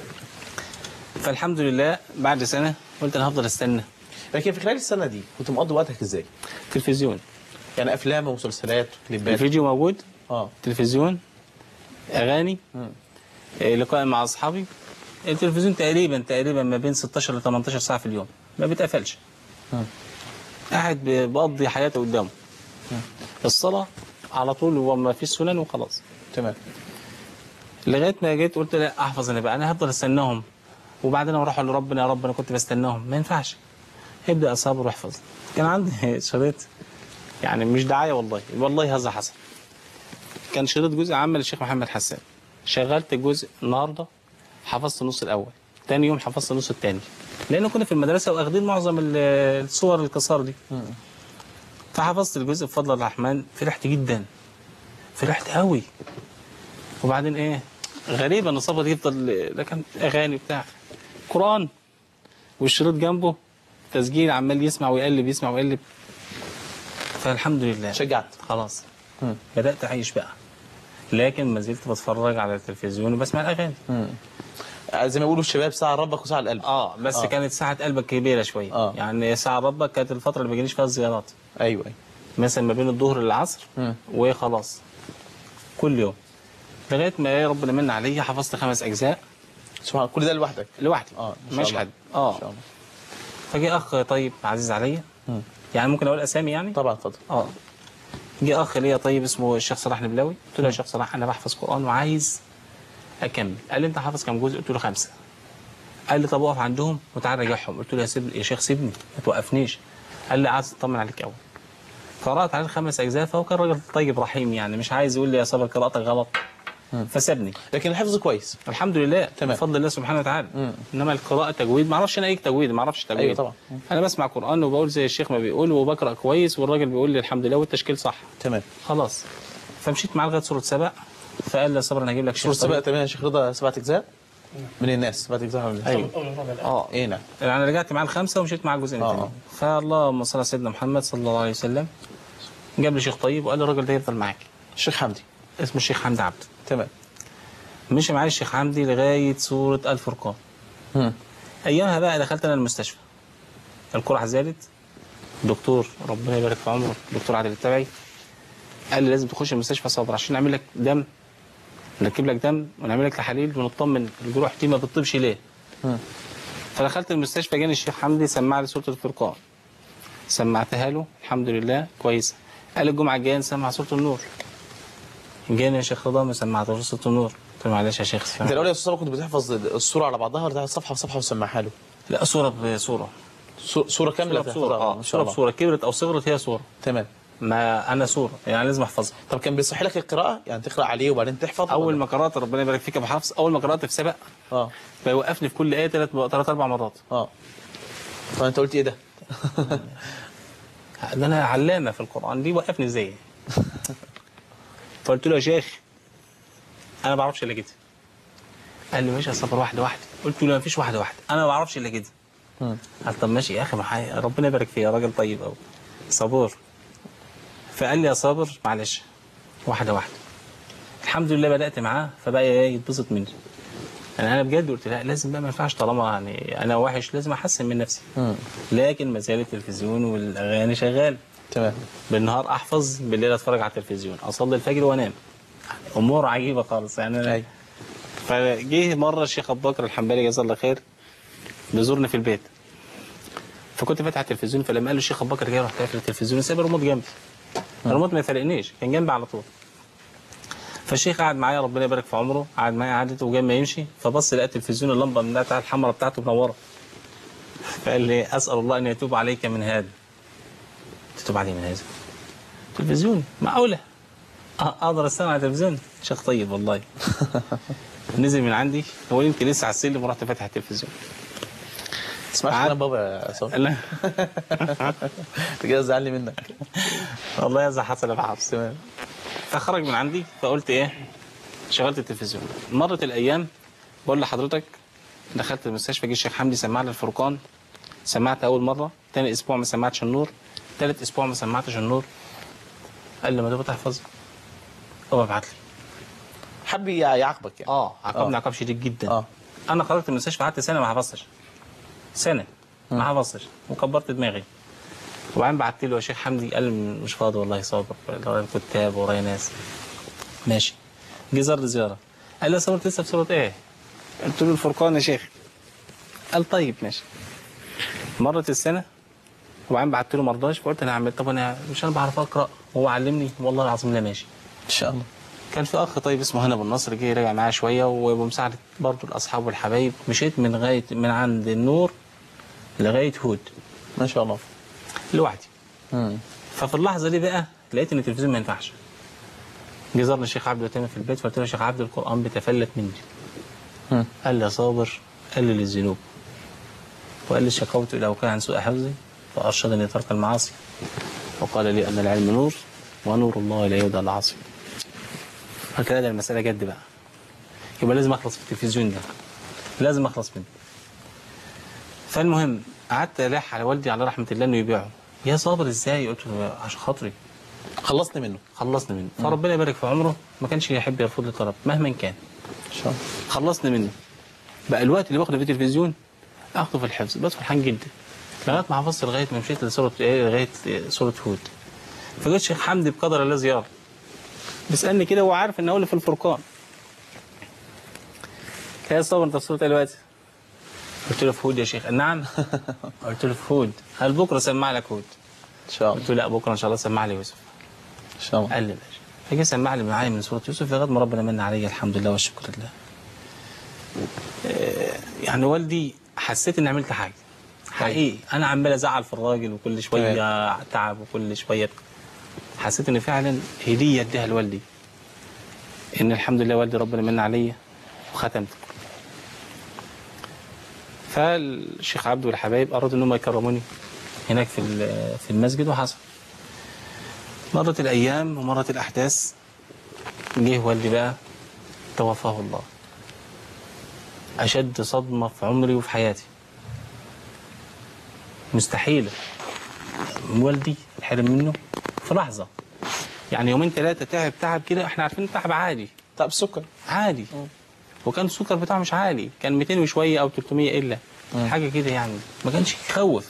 فالحمد لله بعد سنه قلت انا هفضل استنى لكن في خلال السنه دي كنت مقضي وقتك ازاي؟ تلفزيون يعني افلام ومسلسلات وكليبات الفيديو موجود اه تلفزيون اغاني مم. إيه، لقاء مع اصحابي التلفزيون تقريبا تقريبا ما بين 16 ل 18 ساعه في اليوم ما بيتقفلش مم. قاعد ب- بقضي حياتي قدامه الصلاه على طول هو ما فيش سنن وخلاص تمام لغايه ما جيت قلت لا احفظ انا بقى انا هفضل استناهم وبعدين اروح اقول لربنا يا رب انا كنت بستناهم ما ينفعش ابدا اصبر واحفظ كان عندي شريط يعني مش دعايه والله والله هذا حصل كان شريط جزء عام للشيخ محمد حسان شغلت الجزء النهارده حفظت النص الاول تاني يوم حفظت النص الثاني لان كنا في المدرسه واخدين معظم ال- الصور القصار دي مم. فحفظت الجزء بفضل الرحمن فرحت جدا فرحت قوي وبعدين ايه غريبة ان الصفة دي يفضل ده كان اغاني بتاع قرآن والشريط جنبه تسجيل عمال يسمع ويقلب يسمع ويقلب فالحمد لله شجعت خلاص مم. بدأت أعيش بقى لكن ما زلت بتفرج على التلفزيون وبسمع الأغاني مم. زي ما يقولوا الشباب ساعه ربك وساعه القلب اه بس آه. آه. كانت ساعة قلبك كبيرة شوية آه. يعني ساعة ربك كانت الفترة اللي ما بيجيليش فيها الزيارات ايوه ايوه مثلا ما بين الظهر للعصر مم. وخلاص كل يوم لغايه ما ايه ربنا من عليا حفظت خمس اجزاء سبحان الله كل ده لوحدك لوحدي اه ما شاء مش الله. حد ما اه شاء الله فجي اخ طيب عزيز عليا مم. يعني ممكن اقول اسامي يعني طبعا اتفضل اه جه اخ ليا طيب اسمه الشيخ صلاح البلاوي قلت له يا شيخ صلاح انا بحفظ قران وعايز اكمل قال لي انت حافظ كام جزء قلت له خمسه قال لي طب اقف عندهم وتعالى راجعهم قلت له يا سيب يا شيخ سيبني ما توقفنيش قال لي عايز اطمن عليك قوي قرات عليه الخمس اجزاء فهو كان راجل طيب رحيم يعني مش عايز يقول لي يا صابر قراءتك غلط فسابني لكن الحفظ كويس الحمد لله تمام. بفضل الله سبحانه وتعالى مم. انما القراءه تجويد ما اعرفش انا ايه تجويد ما اعرفش تجويد أيوة طبعا. انا بسمع قران وبقول زي الشيخ ما بيقول وبقرا كويس والراجل بيقول لي الحمد لله والتشكيل صح تمام خلاص فمشيت معاه لغايه سوره سبع فقال لي صبر انا هجيب لك سورة شيخ سبق طيب. تمام يا شيخ رضا سبعة أجزاء من الناس سبعة أجزاء من الناس ايوه اه إيه نعم انا رجعت معاه الخمسه ومشيت معاه الجزء آه. الثاني فاللهم صل على سيدنا محمد صلى الله عليه وسلم جاب لي شيخ طيب وقال لي الراجل ده يفضل معاك الشيخ حمدي اسمه الشيخ حمدي عبد تمام مشي معايا الشيخ حمدي لغايه سوره الفرقان مم. ايامها بقى دخلت انا المستشفى القرعه زادت دكتور ربنا يبارك في عمره دكتور عادل التبعي قال لي لازم تخش المستشفى صدر عشان نعمل لك دم نركب لك دم ونعمل لك تحاليل ونطمن الجروح دي ما بتطيبش ليه مم. فدخلت المستشفى جاني الشيخ حمدي سمع لي سوره الفرقان سمعتها له الحمد لله كويسه قال الجمعه الجايه نسمع سوره النور جاني يا شيخ رضا ما سمعتش سوره النور قلت له معلش يا شيخ أنت الأول يا أستاذ صبري كنت بتحفظ السورة على بعضها ولا تحفظ صفحة وصفحة وسمعها له لا صوره بصوره سو- سورة كاملة صوره بصوره بتحفظها اه ما شاء صوره الله بصوره كبرت او صغرت هي صوره تمام ما انا صوره يعني لازم احفظها طب كان بيصح لك القراءة يعني تقرأ عليه وبعدين تحفظ اول ولا؟ ما قرات ربنا يبارك فيك يا ابو حفص اول ما قرات في سبق اه فيوقفني في كل ايه ثلاث ثلاث اربع مرات اه طب أنت قلت إيه ده؟ ده انا علامه في القران دي وقفني ازاي فقلت له يا شيخ انا ما بعرفش الا كده قال لي ماشي اصبر واحده واحده قلت له ما فيش واحده واحده انا ما بعرفش الا كده مم. قال طب ماشي يا اخي ما حي- ربنا يبارك فيه يا راجل طيب قوي صبور فقال لي يا صابر معلش واحده واحده الحمد لله بدات معاه فبقى ايه يتبسط مني يعني انا بجد قلت لا لازم بقى ما ينفعش طالما يعني انا وحش لازم احسن من نفسي مم. لكن ما زال التلفزيون والاغاني شغال تمام بالنهار احفظ بالليل اتفرج على التلفزيون اصلي الفجر وانام امور عجيبه خالص يعني أنا- أي فجه مره الشيخ ابو بكر الحنبلي جزاه الله خير بيزورني في البيت فكنت فاتح التلفزيون فلما قال له الشيخ ابو بكر جاي رحت قافل التلفزيون سايب الريموت جنبي الريموت ما يفرقنيش كان جنبي على طول فالشيخ قعد معايا ربنا يبارك في عمره قعد معايا قعدته وجاي ما يمشي فبص لقى التلفزيون اللمبه من بتاع الحمراء بتاعته منوره فقال لي اسال الله ان يتوب عليك من هذا تتوب علي من هذا تلفزيون معقوله أ- اقدر استمع على التلفزيون شيخ طيب والله نزل من عندي هو يمكن لسه على السلم ورحت فاتح التلفزيون تسمعش عاد- كلام بابا يا صبري لا أنت كده زعلني منك والله يا حصل يا حافظ تمام فخرج من عندي فقلت ايه شغلت التلفزيون مرت الايام بقول لحضرتك دخلت المستشفى جه الشيخ حمدي سمع لي الفرقان سمعت اول مره تاني اسبوع ما سمعتش النور تالت اسبوع ما سمعتش النور قال لي ما تبقى تحفظ هو ابعت لي حب يعاقبك يعني اه عاقبني آه. عقاب شديد جدا اه انا خرجت من المستشفى قعدت سنه ما حفظتش سنه ما حفظتش وكبرت دماغي وبعدين بعت له يا شيخ حمدي قال مش فاضي والله صابر ورايا كتاب ورايا ناس ماشي جه زار لي زياره قال لي يا صابر لسه في صوره ايه؟ قلت له الفرقان يا شيخ قال طيب ماشي مرت السنه وبعدين بعت له ما رضاش فقلت انا هعمل طب انا مش انا بعرف اقرا هو علمني والله العظيم لا ماشي ان شاء الله كان في اخ طيب اسمه هنا ابو النصر جه راجع معايا شويه وبمساعده برضه الاصحاب والحبايب مشيت من لغايه من عند النور لغايه هود ما شاء الله لوحدي مم. ففي اللحظه دي بقى لقيت ان التلفزيون ما ينفعش جه زارني الشيخ عبد الوتامي في البيت فقلت له يا شيخ عبد القران بيتفلت مني مم. قال لي يا صابر قلل الذنوب وقال لي شكوت الى وكان عن سوء حفظي فارشدني ترك المعاصي وقال لي ان العلم نور ونور الله لا يهدى العاصي فكده ده المساله جد بقى يبقى لازم اخلص في التلفزيون ده لازم اخلص منه فالمهم قعدت الح على والدي على رحمه الله انه يبيعه يا صابر ازاي قلت له عشان خاطري خلصني منه خلصني منه فربنا يبارك في عمره ما كانش يحب يرفض لي طلب مهما كان ان شاء الله خلصني منه بقى الوقت اللي باخده في التلفزيون اخده في الحفظ بس فرحان جدا لغايه ما حفظت لغايه ما مشيت لسوره ايه لغايه سوره هود فجيت الشيخ حمدي بقدر الله زياره بيسالني كده وهو عارف ان اقول في الفرقان يا صبر انت في سوره ايه دلوقتي؟ قلت له في هود يا شيخ نعم قلت له في هود هل بكره سمع لك هود؟ ان شاء الله قلت له لا بكره ان شاء الله سمع لي يوسف ان شاء الله قال لي ماشي فجه سمع لي معايا من سوره يوسف لغايه ما ربنا من عليا الحمد لله والشكر لله آه، يعني والدي حسيت اني عملت حاجه حقيقي انا عمال ازعل في الراجل وكل شويه تعب وكل شويه حسيت ان فعلا هديه اديها لوالدي ان الحمد لله والدي ربنا من عليا وختمت فالشيخ عبده والحبايب ارادوا ان هم يكرموني هناك في ال- في المسجد وحصل مرت الايام ومرت الاحداث جه والدي بقى توفاه الله اشد صدمه في عمري وفي حياتي مستحيله والدي اتحرم منه في لحظه يعني يومين ثلاثه تعب تعب كده احنا عارفين تعب عادي طب السكر عادي وكان السكر بتاعه مش عالي كان 200 وشويه او 300 الا حاجه كده يعني ما كانش يخوف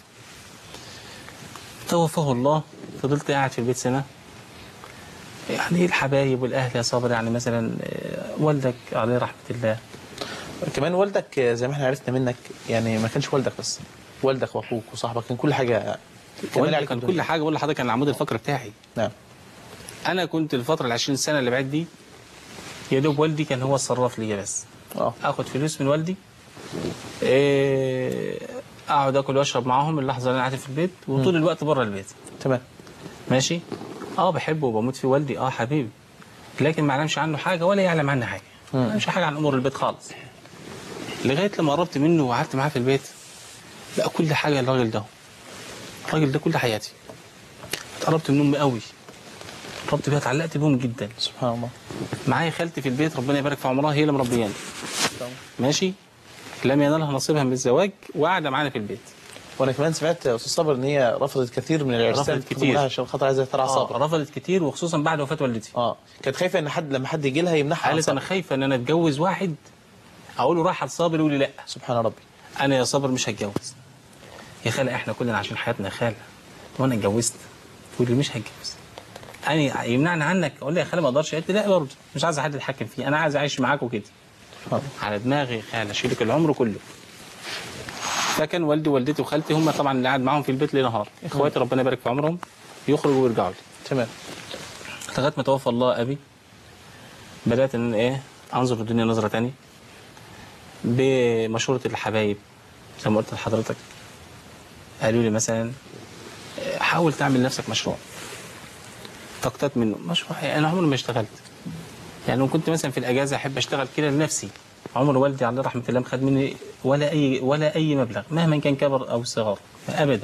توفاه الله فضلت قاعد في البيت سنه يعني الحبايب والاهل يا صابر يعني مثلا آه، والدك عليه رحمه الله كمان والدك آه، زي ما احنا عرفنا منك يعني ما كانش والدك بس والدك واخوك وصاحبك كان كل حاجه كان والدي عليك كان الدنيا. كل حاجه بقول لحضرتك كان العمود الفقري بتاعي نعم انا كنت الفتره ال 20 سنه اللي بعد دي يا دوب والدي كان هو الصراف ليا بس اه اخد فلوس من والدي إيه، اقعد اكل واشرب معاهم اللحظه اللي انا قاعد في البيت وطول الوقت بره البيت تمام ماشي اه بحبه وبموت في والدي اه حبيبي لكن ما اعلمش عنه حاجه ولا يعلم عني حاجه ما اعلمش حاجه عن امور البيت خالص لغايه لما قربت منه وقعدت معاه في البيت بقى كل حاجه الراجل ده الراجل ده كل حياتي اتقربت من امي قوي اتقربت بيها اتعلقت بهم جدا سبحان الله معايا خالتي في البيت ربنا يبارك في عمرها هي اللي مربياني ماشي لم ينالها نصيبها من الزواج وقاعده معانا في البيت وانا كمان سمعت يا استاذ صابر ان هي رفضت كثير من العرسان رفضت كتير. لها عشان خاطر عايزه ترعى آه صابر رفضت كتير وخصوصا بعد وفاه والدتي اه كانت خايفه ان حد لما حد يجي لها يمنعها عن قالت انا صابر. خايفه ان انا اتجوز واحد اقول له راح لصابر يقول لي لا سبحان ربي انا يا صابر مش هتجوز يا خاله احنا كلنا عشان حياتنا يا خاله وانا اتجوزت تقول لي مش هتجوز انا يمنعني عنك اقول لها يا خاله ما اقدرش قالت لي لا برضه مش عايز حد يتحكم فيه انا عايز اعيش معاك وكده سبحان الله على دماغي يا خاله اشيلك العمر كله فكان والدي ووالدتي وخالتي هم طبعا اللي قاعد معاهم في البيت ليل نهار اخواتي ربنا يبارك في عمرهم يخرجوا ويرجعوا لي تمام لغايه ما توفى الله ابي بدات ان ايه انظر للدنيا نظره تانية بمشوره الحبايب زي ما قلت لحضرتك قالوا لي مثلا آه، حاول تعمل لنفسك مشروع فاقتات منه مشروع إيه؟ انا عمري ما اشتغلت يعني لو كنت مثلا في الاجازه احب اشتغل كده لنفسي عمر والدي عليه رحمه الله ما خد مني ولا اي ولا اي مبلغ مهما كان كبر او صغار ابدا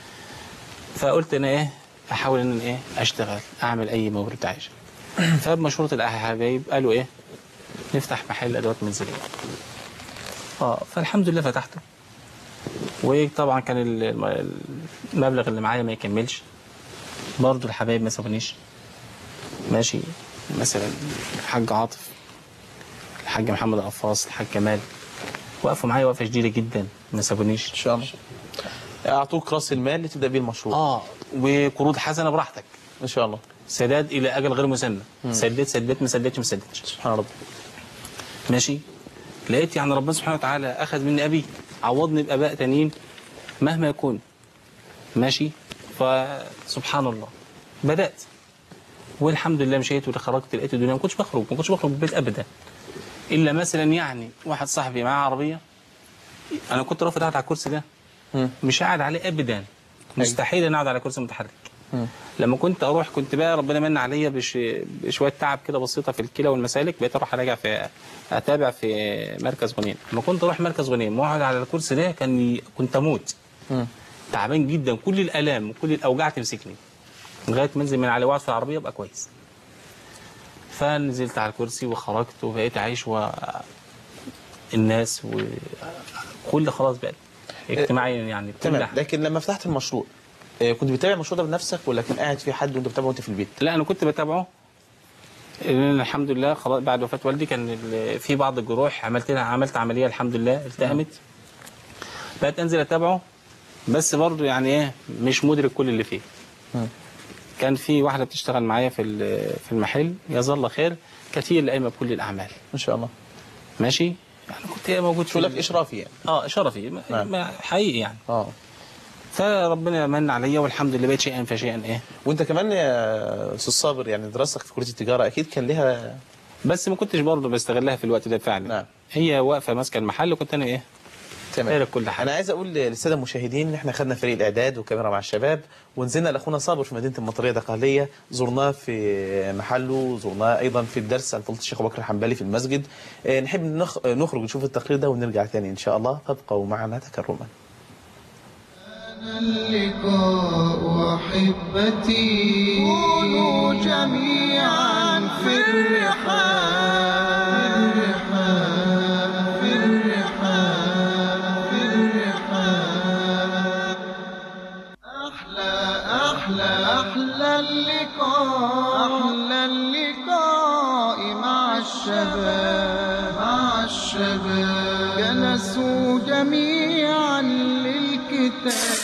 فقلت انا ايه احاول ان أنا ايه اشتغل اعمل اي مورد عيش فبمشورة الحبايب قالوا ايه نفتح محل ادوات منزليه اه فالحمد لله فتحته وطبعا كان ال- المبلغ اللي معايا ما يكملش برضه الحبايب ما سابونيش ماشي مثلا الحاج عاطف الحاج محمد قفاص الحاج كمال وقفوا معايا وقفه شديده جدا ما سابونيش ان شاء الله اعطوك راس المال اللي تبدا بيه المشروع اه وقروض حسنه براحتك ان شاء الله سداد الى اجل غير مسمى سددت سددت ما سددتش ما سددتش سبحان ربي ماشي لقيت يعني ربنا سبحانه وتعالى اخذ مني ابي عوضني باباء تانيين مهما يكون ماشي فسبحان الله بدات والحمد لله مشيت وخرجت لقيت الدنيا ما كنتش بخرج ما كنتش بخرج من البيت ابدا الا مثلا يعني واحد صاحبي معاه عربيه انا كنت رافض قاعد على الكرسي ده مم. مش قاعد عليه ابدا مستحيل ان اقعد على كرسي متحرك لما كنت اروح كنت بقى ربنا من عليا بش بشويه تعب كده بسيطه في الكلى والمسالك بقيت اروح اراجع في اتابع في مركز غنيم لما كنت اروح مركز غنيم واقعد على الكرسي ده كان ي- كنت اموت مم. تعبان جدا كل الالام وكل الاوجاع تمسكني لغايه ما انزل من على واقعد في العربيه ابقى كويس فنزلت على الكرسي وخرجت وبقيت اعيش و الناس وكل خلاص بقى اجتماعيا يعني كل تمام حاجة. لكن لما فتحت المشروع آه، كنت بتابع المشروع ده بنفسك ولا كان قاعد في حد وانت بتابعه وانت في البيت لا انا كنت بتابعه لأن الحمد لله خلاص بعد وفاه والدي كان ال- في بعض الجروح عملت لها عملت عمليه الحمد لله التهمت بقيت انزل اتابعه بس برضه يعني ايه مش مدرك كل اللي فيه مم. كان في واحده بتشتغل معايا في ال- في المحل يظل خير كانت هي اللي قايمه بكل الاعمال ان شاء الله ماشي يعني كنت هي موجود في شو لك ال- اشرافي يعني اه شرفي ما- نعم. ما- حقيقي يعني اه فربنا من عليا والحمد لله بقيت شيئا فشيئا ايه وانت كمان يا استاذ صابر يعني دراستك في كليه التجاره اكيد كان لها بس ما كنتش برضه بستغلها في الوقت ده فعلا نعم. هي واقفه ماسكه المحل وكنت انا ايه تمام هي كل حاجه انا عايز اقول للساده المشاهدين ان احنا خدنا فريق الاعداد وكاميرا مع الشباب ونزلنا لاخونا صابر في مدينه المطريه دقهليه زرناه في محله زرناه ايضا في الدرس عند فضيله الشيخ ابو بكر الحنبلي في المسجد آه، نحب نخ... نخرج نشوف التقرير ده ونرجع تاني ان شاء الله فابقوا معنا تكرما اللقاء أحبتي كونوا جميعا في الرحاب في الرحاب في الرحاب أحلى أحلى أحلى اللقاء أحلى اللقاء مع الشباب مع الشباب جلسوا جميعا للكتاب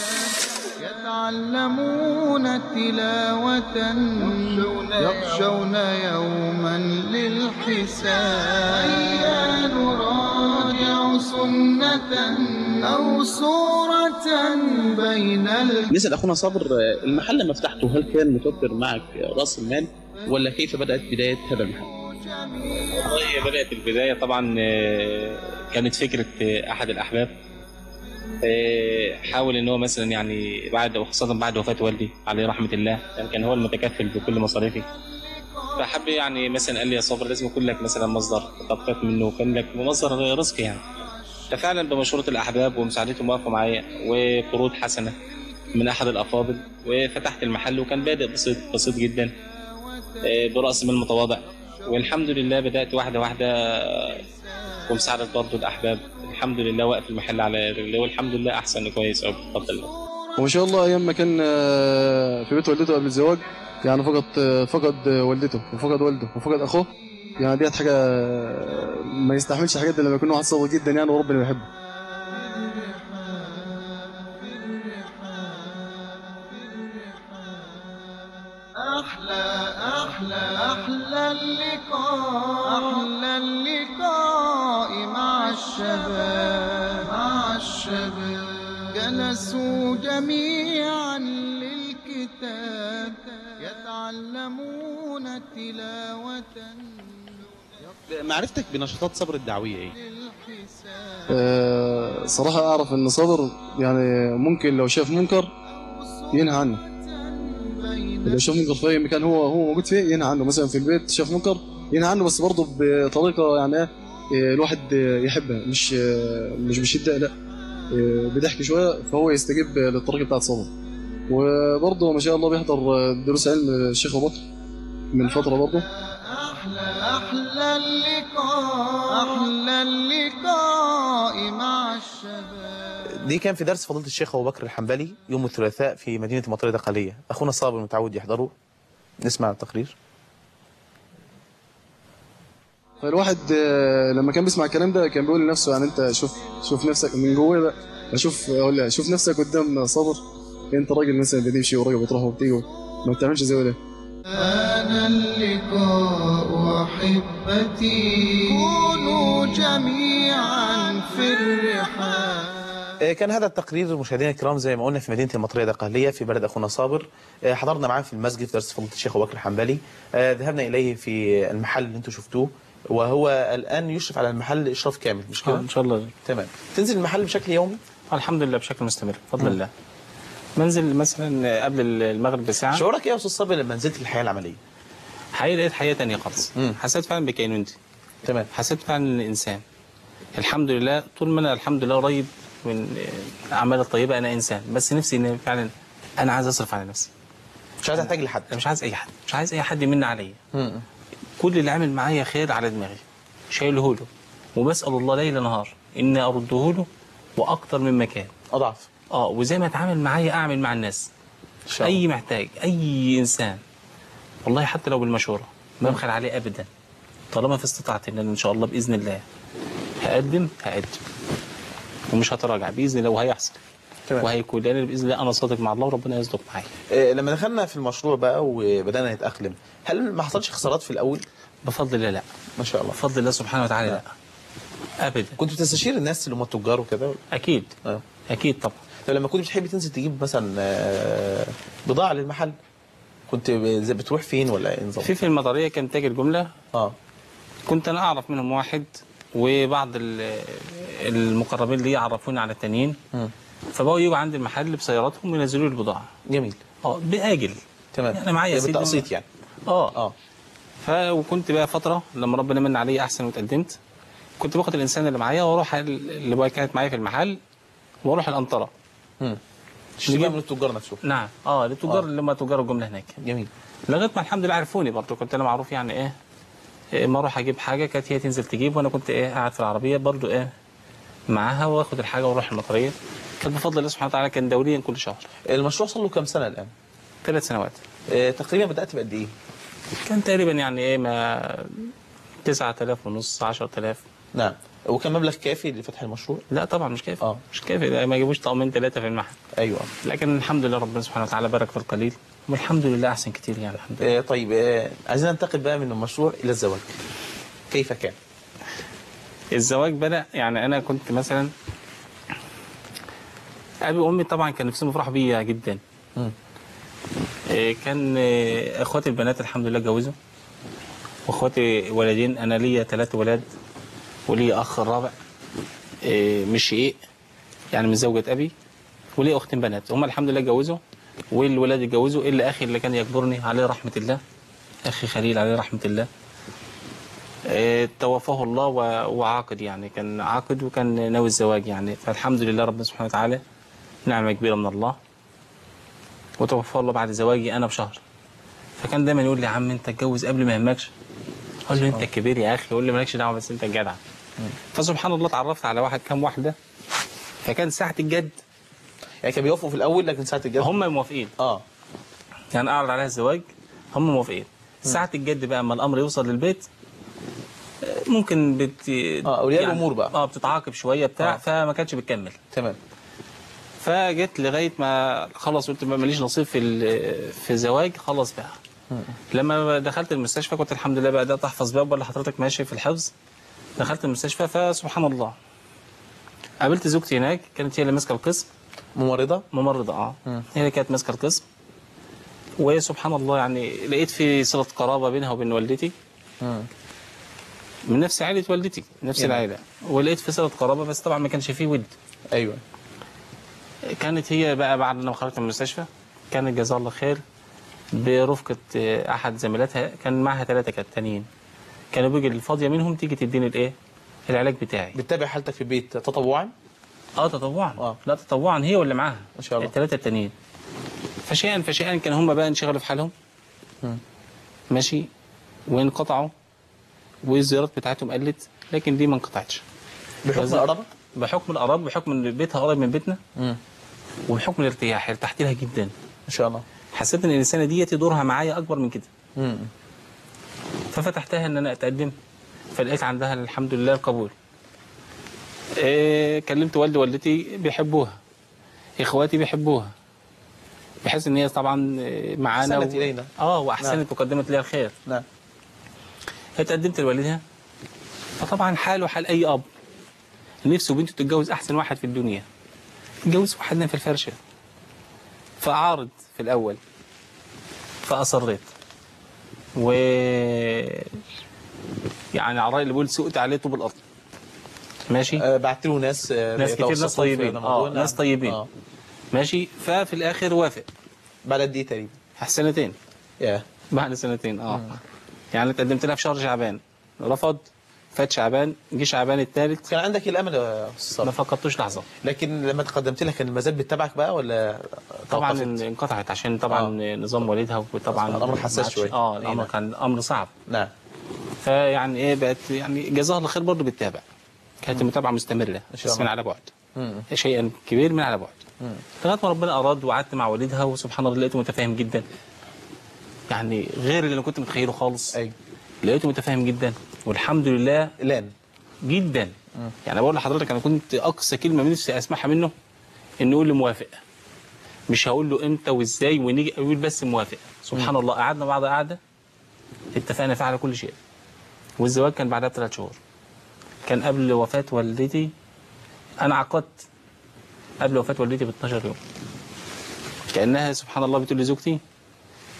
يتعلمون تلاوة يخشون يوما للحساب هيا نراجع سنة أو صورة بين الكتاب نسال اخونا صابر آه، المحل لما فتحته هل كان متوفر معك راس المال ولا كيف بدات بدايه هذا المحل؟ والله بدأت البداية طبعا آه، كانت فكرة آه، أحد الأحباب آه، حاول إن هو مثلا يعني بعد وخاصة بعد وفاة والدي عليه رحمة الله يعني كان هو المتكفل بكل مصاريفي فحب يعني مثلا قال لي يا صابر لازم يكون لك مثلا مصدر تبقيت منه وكان لك مصدر رزق يعني ففعلا بمشورة الأحباب ومساعدتهم وقفوا معايا وقروض حسنة من أحد الأفاضل وفتحت المحل وكان بادئ بسيط بسيط جدا آه، برأس مال متواضع والحمد لله بدأت واحدة واحدة آه، ومساعدة برضه الأحباب الحمد لله واقف المحل على رجليه والحمد لله أحسن كويس أوي بفضل الله وما شاء الله ايام ما كان آه، في بيت والدته قبل الزواج يعني فقد آه، فقد آه، والدته وفقد والده وفقد اخوه يعني ديت حاجه آه، ما يستحملش حاجات دي لما يكون واحد صابر جدا يعني وربنا بيحبه أحلى أحلى أحلى اللقاء أحلى اللقاء مع الشباب مع الشباب جلسوا جميعا للكتاب يتعلمون تلاوة معرفتك بنشاطات صبر الدعويه ايه؟ للحساب آه، صراحه اعرف ان صابر يعني ممكن لو شاف منكر ينهى عنه لو شاف منكر في اي مكان هو هو موجود فيه ينهى عنه مثلا في البيت شاف منكر ينهى عنه بس برضه بطريقه يعني ايه آه، الواحد آه، يحبها مش آه، مش بشده لا آه، بضحك شويه فهو يستجيب للطريقه بتاعت صابر وبرضه ما شاء الله بيحضر آه، دروس علم الشيخ ابو بكر من فتره برضه أحلى أحلى اللقاء أحلى اللقاء مع الشباب دي كان في درس فضيله الشيخ ابو بكر الحنبلي يوم الثلاثاء في مدينه المطريه دقهليه اخونا صابر متعود يحضره نسمع التقرير فالواحد آه، لما كان بيسمع الكلام ده كان بيقول لنفسه يعني انت شوف شوف نفسك من جوه بقى اشوف اقول له شوف نفسك قدام صبر انت راجل مثلا بتمشي وراجل بتروح وبتيجي ما بتعملش زي ده أنا اللقاء أحبتي كونوا جميعا في الرحاب آه، كان هذا التقرير مشاهدينا الكرام زي ما قلنا في مدينه المطريه دقهليه في بلد اخونا صابر آه، حضرنا معاه في المسجد في درس فضيله الشيخ ابو بكر الحنبلي آه، ذهبنا اليه في المحل اللي انتم شفتوه وهو الان يشرف على المحل اشراف كامل مش آه، كده؟ إن شاء الله تمام تنزل المحل بشكل يومي الحمد لله بشكل مستمر بفضل الله منزل مثلا قبل المغرب بساعة شعورك ايه يا استاذ صابر لما نزلت الحياه العمليه؟ حقيقة لقيت حياة تانية خالص مم. حسيت فعلا بكينونتي تمام حسيت فعلا ان الانسان الحمد لله طول ما انا الحمد لله قريب من الاعمال الطيبه انا انسان بس نفسي ان فعلا انا عايز اصرف على نفسي مش عايز احتاج لحد انا مش عايز اي حد مش عايز اي حد يمن عليا مم. كل اللي عامل معايا خير على دماغي شايله له وبسال الله ليل نهار اني ارده له واكتر من مكان اضعف اه وزي ما اتعامل معايا اعمل مع الناس ان شاء الله اي محتاج اي انسان والله حتى لو بالمشوره ما بخل عليه ابدا طالما في استطاعتي ان أنا ان شاء الله باذن الله هقدم هقدم ومش هتراجع باذن الله وهيحصل تمام. وهيكون لان باذن الله انا صادق مع الله وربنا يصدق معايا آه، لما دخلنا في المشروع بقى وبدانا نتاقلم هل ما حصلش خسارات في الاول؟ بفضل الله لا ما شاء الله بفضل الله سبحانه وتعالى لا ابدا كنت بتستشير الناس اللي هم التجار وكده اكيد اه اكيد طبعا طب لما كنت بتحب تنزل تجيب مثلا آه، بضاعه للمحل كنت ب- بتروح فين ولا ايه نظام؟ في في المطريه كان تاجر جمله اه كنت انا اعرف منهم واحد وبعض ال- المقربين لي عرفوني على التانيين فبقوا يجوا عند المحل بسياراتهم وينزلوا لي البضاعه جميل اه باجل تمام يعني معايا يا سيدي بالتقسيط يعني اه اه ف وكنت بقى فتره لما ربنا من عليا احسن وتقدمت كنت باخد الانسان اللي معايا واروح ال- اللي بقى كانت معايا في المحل واروح الانطره تشتري بقى من التجار نفسهم نعم اه للتجار آه. اللي هم تجار الجمله هناك جميل لغايه ما الحمد لله عرفوني برضه كنت انا معروف يعني ايه إيه، ما اروح اجيب حاجه كانت هي تنزل تجيب وانا كنت ايه قاعد في العربيه برضه ايه معاها واخد الحاجه واروح المطريه كان بفضل الله سبحانه وتعالى كان دوريا كل شهر المشروع صار له كام سنه الان ثلاث سنوات آه، تقريبا بدات بقد ايه كان تقريبا يعني ايه ما 9000 ونص 10000 نعم وكان مبلغ كافي لفتح المشروع لا طبعا مش كافي آه. مش كافي ده ما يجيبوش طقمين ثلاثه في المحل ايوه لكن الحمد لله ربنا سبحانه وتعالى بارك في القليل والحمد لله احسن كتير يعني الحمد لله آه، طيب آه، عايزين ننتقل بقى من المشروع الى الزواج كيف كان الزواج بدأ يعني أنا كنت مثلا أبي وأمي طبعا كان نفسهم يفرحوا بيا جدا مم. إيه، كان إيه، إخواتي البنات الحمد لله اتجوزوا وإخواتي ولدين أنا ليا ثلاث ولاد ولي أخ الرابع إيه، مش شقيق يعني من زوجة أبي ولي أختين بنات هم الحمد لله اتجوزوا والولاد اتجوزوا إلا أخي اللي كان يكبرني عليه رحمة الله أخي خليل عليه رحمة الله آه، توفاه الله و- وعاقد يعني كان عاقد وكان ناوي الزواج يعني فالحمد لله ربنا سبحانه وتعالى نعمة كبيرة من الله وتوفاه الله بعد زواجي أنا بشهر فكان دايما يقول لي يا عم أنت اتجوز قبل ما يهمكش أقول له أنت الكبير يا أخي يقول لي مالكش دعوة بس أنت الجدع فسبحان الله اتعرفت على واحد كام واحدة فكان ساعة الجد يعني كان بيوافقوا في الاول لكن ساعه الجد هم موافقين اه يعني أعرض عليها الزواج هم موافقين ساعة الجد بقى أما الأمر يوصل للبيت آه، ممكن بت آه، أولياء الأمور بقى. اه بتتعاقب شوية بتاع آه. فما كانتش بتكمل تمام فجيت لغاية ما خلص قلت ما- ماليش نصيب في ال- في الزواج خلص بقى لما دخلت المستشفى كنت الحمد لله بقى بدأت أحفظ باب ولا حضرتك ماشي في الحفظ دخلت المستشفى فسبحان الله قابلت زوجتي هناك كانت هي اللي ماسكة القسم ممرضه ممرضة اه هي اللي كانت ماسكة القسم وسبحان الله يعني لقيت في صلة قرابة بينها وبين والدتي من نفس عائلة والدتي نفس يعني. العائلة ولقيت في صلة قرابة بس طبعا ما كانش فيه ود ايوه كانت هي بقى بعد ما خرجت من المستشفى كانت جزاها الله خير برفقة آه، أحد زميلاتها كان معها ثلاثة كانت تانيين كانوا بيجي الفاضية منهم تيجي تديني الإيه العلاج بتاعي بتتابع حالتك في البيت تطوعا اه تطوعا آه. لا تطوعا هي واللي معاها ما شاء الله. الثلاثه التانيين فشيئا فشيئا كان هم بقى انشغلوا في حالهم ماشي وانقطعوا والزيارات بتاعتهم قلت لكن دي ما انقطعتش بحكم بس- القرابه بحكم القراب بحكم ان بيتها قريب من بيتنا وبحكم الارتياح ارتحت لها جدا ما شاء الله حسيت ان الانسانه ديت دورها معايا اكبر من كده مم. ففتحتها ان انا اتقدم فلقيت عندها الحمد لله القبول إيه كلمت والدي ووالدتي بيحبوها اخواتي بيحبوها بحيث ان هي طبعا إيه، معانا أحسنت إلينا. اه واحسنت نعم. وقدمت لي الخير نعم اتقدمت لوالدها فطبعا حاله حال اي اب نفسه بنته تتجوز احسن واحد في الدنيا تتجوز واحد في الفرشه فاعارض في الاول فاصريت و يعني على الراي اللي بيقول سقت عليه طوب الارض ماشي آه بعت له ناس آه ناس كتير، ناس يتوسطوا في طيبين. الموضوع. آه، ناس طيبين. آه. ماشي ففي الاخر وافق بعد قد ايه تقريبا؟ سنتين يا بعد سنتين اه يعني قدمت لها في شهر شعبان رفض فات شعبان جه شعبان الثالث كان عندك الامل يا استاذ ما صالح. فكرتوش لحظه لكن لما تقدمت لها كان المزاد بتتابعك بقى ولا طبعا توقفت؟ انقطعت عشان طبعا آه. نظام والدها وطبعا الأمر حساس ما عادش- شوية. اه أي الامر نعم. كان امر صعب نعم فيعني ايه بقت يعني جزاها الله خير برضه بتتابع كانت المتابعه مستمره إن شاء بس من الله. على بعد مم. شيئا كبير من على بعد لغايه ما ربنا اراد وقعدت مع والدها وسبحان الله لقيته متفاهم جدا يعني غير اللي انا كنت متخيله خالص ايوه لقيته متفاهم جدا والحمد لله الان جدا يعني بقول لحضرتك انا كنت اقصى كلمه من نفسي اسمعها منه انه يقول لي موافق مش هقول له امتى وازاي ونيجي اقول بس موافق سبحان الله قعدنا بعض قعده اتفقنا فيها على كل شيء والزواج كان بعدها بثلاث شهور كان قبل وفاه والدتي انا عقدت قبل وفاه والدتي ب 12 يوم كانها سبحان الله بتقول لزوجتي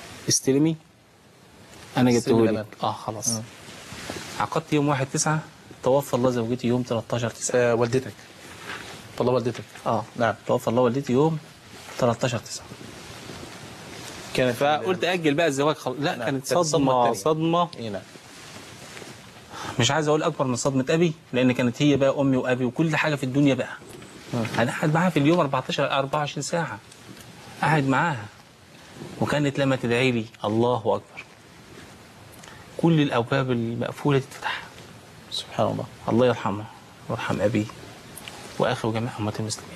استلمي انا جبته استلمي لك الأمان. اه خلاص عقدت يوم 1 9 توفى الله زوجتي يوم 13 9 آه والدتك والله والدتك اه نعم توفى الله والدتي يوم 13 9 كانت فقلت اجل بقى الزواج خل... لا نعم. كانت كانت الصدمة صدمه التانية. صدمه إيه نعم مش عايز اقول اكبر من صدمه ابي لان كانت هي بقى امي وابي وكل حاجه في الدنيا بقى انا قاعد معاها في اليوم 14 24 ساعه قاعد معاها وكانت لما تدعي لي الله اكبر كل الابواب المقفوله تتفتح سبحان الله الله يرحمه ويرحم ابي واخي وجميع امه المسلمين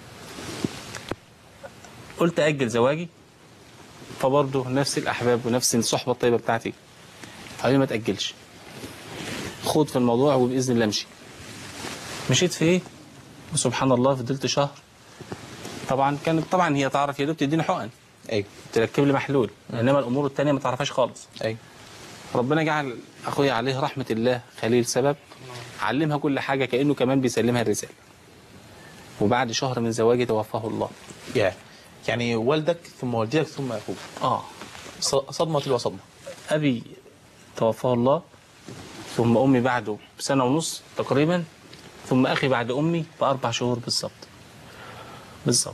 قلت اجل زواجي فبرضه نفس الاحباب ونفس الصحبه الطيبه بتاعتي قالوا لي ما تاجلش خد في الموضوع وباذن الله امشي مشيت في ايه وسبحان الله فضلت شهر طبعا كانت طبعا هي تعرف يا دوب تديني حقن أيوه تركب لي محلول انما الامور الثانيه ما تعرفهاش خالص أيوه ربنا جعل اخويا عليه رحمه الله خليل سبب علمها كل حاجه كانه كمان بيسلمها الرساله وبعد شهر من زواجي توفاه الله يا يعني والدك ثم والدتك ثم أخوك اه ص- صدمة تلو صدمة ابي توفاه الله ثم امي بعده بسنه ونص تقريبا ثم اخي بعد امي باربع شهور بالظبط بالظبط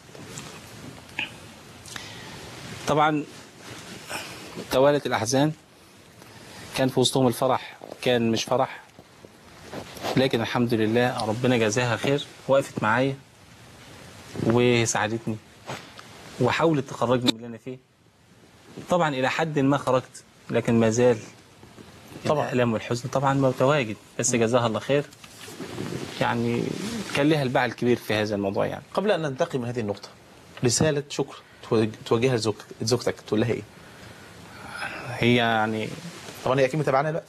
طبعا توالت الاحزان كان في وسطهم الفرح كان مش فرح لكن الحمد لله ربنا جزاها خير وقفت معايا وساعدتني وحاولت تخرجني من اللي انا فيه طبعا الى حد ما خرجت لكن ما زال طبعا. الالم والحزن طبعا متواجد بس جزاها الله خير يعني كان لها الباع الكبير في هذا الموضوع يعني قبل أن ننتقل من هذه النقطة رسالة شكر توج- توجهها لزوج- لزوجتك تقول لها إيه؟ هي يعني طبعا هي أكيد متابعانا دلوقتي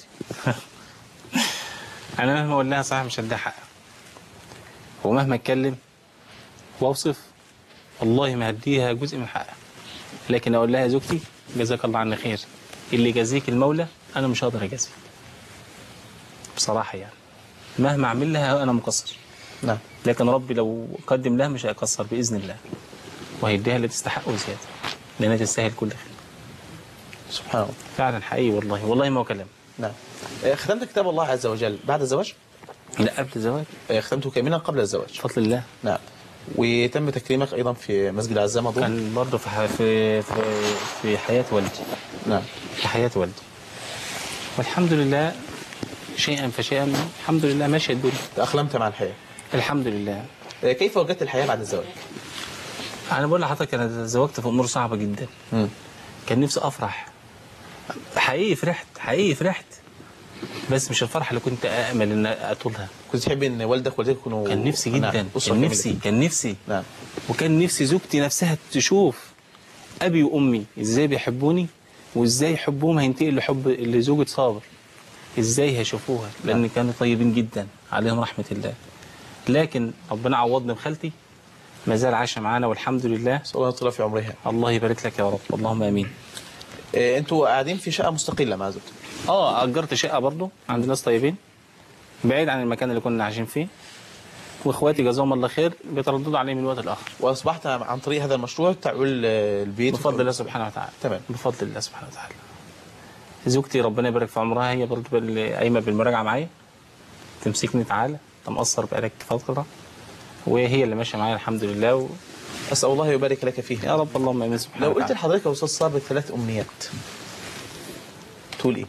انا مهما اقول لها صح مش هديها حقها ومهما اتكلم واوصف والله ما هديها جزء من حقها لكن اقول لها يا زوجتي جزاك الله عني خير اللي يجازيك المولى انا مش هقدر اجازيك بصراحه يعني مهما اعمل لها انا مقصر نعم لكن ربي لو قدم لها مش هيقصر باذن الله وهيديها اللي تستحقه زياده لانها تستاهل كل خير سبحان الله فعلا حقيقي والله والله ما هو كلام نعم آه، ختمت كتاب الله عز وجل بعد الزواج لا قبل الزواج آه، ختمته كاملا قبل الزواج بفضل الله نعم وتم تكريمك أيضا في مسجد عزام أظن كان برضه في ح- في في في حياة والدي نعم في حياة والدي والحمد لله شيئا فشيئا الحمد لله ماشية الدنيا تأقلمت مع الحياة الحمد لله آه، كيف وجدت الحياة بعد الزواج؟ أنا بقول لحضرتك أنا تزوجت في أمور صعبة جدا مم. كان نفسي أفرح حقيقي فرحت حقيقي فرحت بس مش الفرحة اللي كنت أأمل إن أطولها كنت تحب ان والدك ووالدتك يكونوا كان نفسي جدا نعم. أسرة كان كاملة. نفسي كان نفسي نعم وكان نفسي زوجتي نفسها تشوف ابي وامي ازاي بيحبوني وازاي حبهم هينتقل لحب لزوجة صابر ازاي هيشوفوها لان كانوا طيبين جدا عليهم رحمة الله لكن ربنا عوضني بخالتي ما زال عايشة معانا والحمد لله نسال الله يطول في عمرها الله يبارك لك يا رب اللهم امين آه، انتوا قاعدين في شقه مستقله مع زوجتك اه اجرت شقة برضو عند ناس طيبين بعيد عن المكان اللي كنا عايشين فيه واخواتي جزاهم الله خير بيترددوا عليه من وقت لاخر واصبحت عن طريق هذا المشروع تعول آه، البيت بفضل الله سبحانه وتعالى تمام. بفضل الله سبحانه وتعالى زوجتي ربنا يبارك في عمرها هي برضه بال- قايمه بالمراجعه معايا تمسكني تعالى انت مقصر بقالك فتره وهي اللي ماشيه معايا الحمد لله و... اسال الله يبارك لك فيه يا رب اللهم امين سبحانه لو قلت وتعالى لحضرتك يا استاذ صابر ثلاث امنيات تقول ايه؟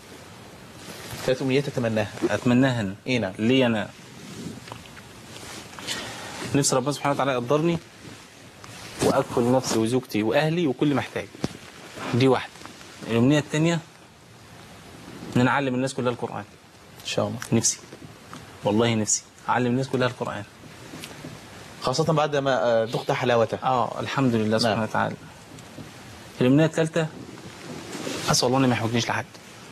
ثلاث امنيات تتمناها اتمناها أنا. ايه نعم لي انا نفسي ربنا سبحانه وتعالى يقدرني واكفل نفسي وزوجتي واهلي وكل محتاج دي واحده الامنيه الثانيه ان أنا اعلم الناس كلها القران ان شاء الله نفسي والله نفسي اعلم الناس كلها القران خاصه بعد ما آه، ذقت حلاوته اه الحمد لله سبحانه نعم. وتعالى الامنيه الثالثه اسال الله انه ما يحوجنيش لحد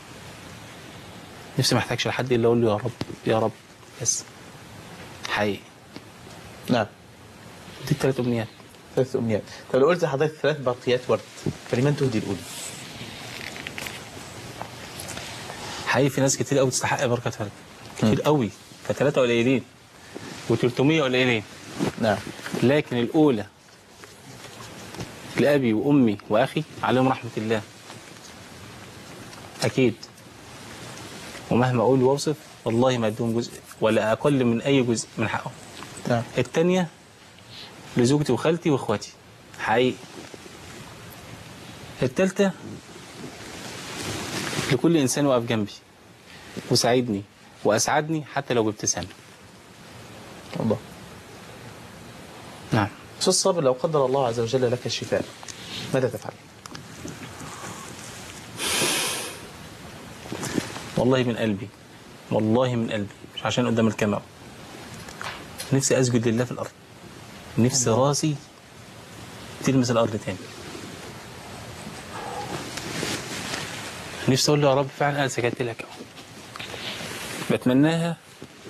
نفسي ما احتاجش لحد الا اقول له يا رب يا رب بس حقيقي نعم دي الثلاث امنيات ثلاث امنيات طب لو قلت لحضرتك ثلاث برقيات ورد فلمن تهدي الاولى؟ حقيقي في ناس كتير قوي تستحق بركه فرد كتير قوي فثلاثه قليلين و300 قليلين نعم لكن الأولى لأبي وأمي وأخي عليهم رحمة الله أكيد ومهما أقول وأوصف والله ما اديهم جزء ولا اقل من اي جزء من حقهم نعم التانية لزوجتي وخالتي واخواتي حقيقي التالتة لكل انسان واقف جنبي وساعدني واسعدني حتى لو بابتسامه الله نعم أستاذ صابر لو قدر الله عز وجل لك الشفاء ماذا تفعل؟ والله من قلبي والله من قلبي مش عشان قدام الكاميرا نفسي اسجد لله في الارض نفسي راسي تلمس الارض تاني نفسي اقول له يا رب فعلا انا سجدت لك اهو بتمناها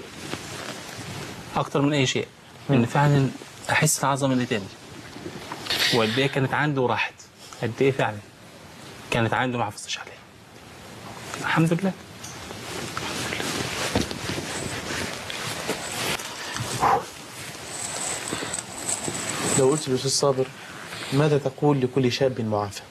اكتر من اي شيء ان فعلا احس العظمه اللي تاني وقد ايه كانت عنده وراحت قد ايه فعلا كانت عنده ما حافظتش عليها الحمد لله لو قلت للأستاذ صابر ماذا تقول لكل شاب معافى؟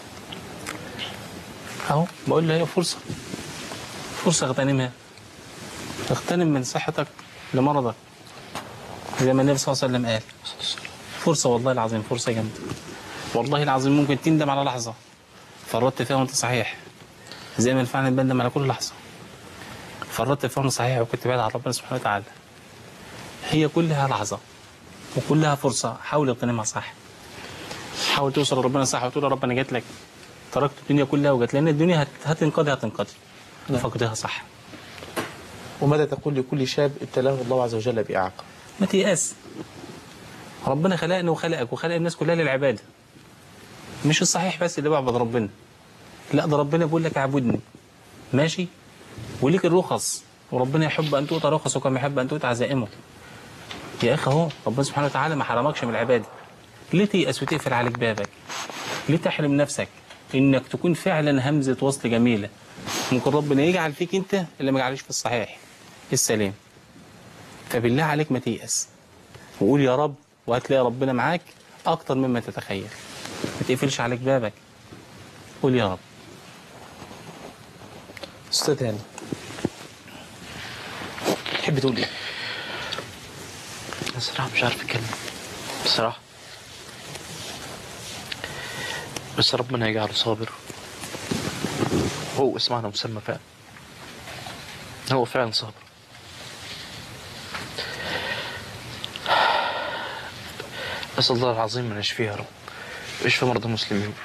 اهو بقول له هي فرصه فرصه اغتنمها اغتنم من صحتك لمرضك زي ما النبي صلى الله عليه وسلم قال فرصه والله العظيم فرصه جامده والله العظيم ممكن تندم على لحظه فرطت فيها وانت صحيح زي ما فعلا بندم على كل لحظه فرطت فيها وانت صحيح وكنت بعيد عن ربنا سبحانه وتعالى هي كلها لحظه وكلها فرصه حاول اغتنمها صح حاول توصل لربنا صح وتقول يا رب انا جيت لك تركت الدنيا كلها وجت لان الدنيا هت- هتنقضي هتنقضي فقدها صح وماذا تقول لكل شاب ابتلاه الله عز وجل بإعاقة؟ ما تيأس ربنا خلقنا وخلقك وخلق الناس كلها للعبادة مش الصحيح بس اللي بعبد ربنا لا ده ربنا بيقول لك اعبدني ماشي وليك الرخص وربنا يحب ان تؤتى رخصه كما يحب ان تؤتى عزائمه يا اخي اهو ربنا سبحانه وتعالى ما حرمكش من العباده ليه تيأس وتقفل عليك بابك ليه تحرم نفسك انك تكون فعلا همزه وصل جميله ممكن ربنا يجعل فيك انت اللي ما جعلش في الصحيح السلام فبالله عليك ما تيأس وقول يا رب وهتلاقي ربنا معاك اكتر مما تتخيل ما تقفلش عليك بابك قول يا رب أستاذ هاني تحب تقول إيه؟ الصراحة مش عارف اتكلم بصراحة بس ربنا يجعله صابر هو اسمعنا مسمى فعلا هو فعلا صابر أسأل الله العظيم أن يشفيه يا رب ويشفي مرضى المسلمين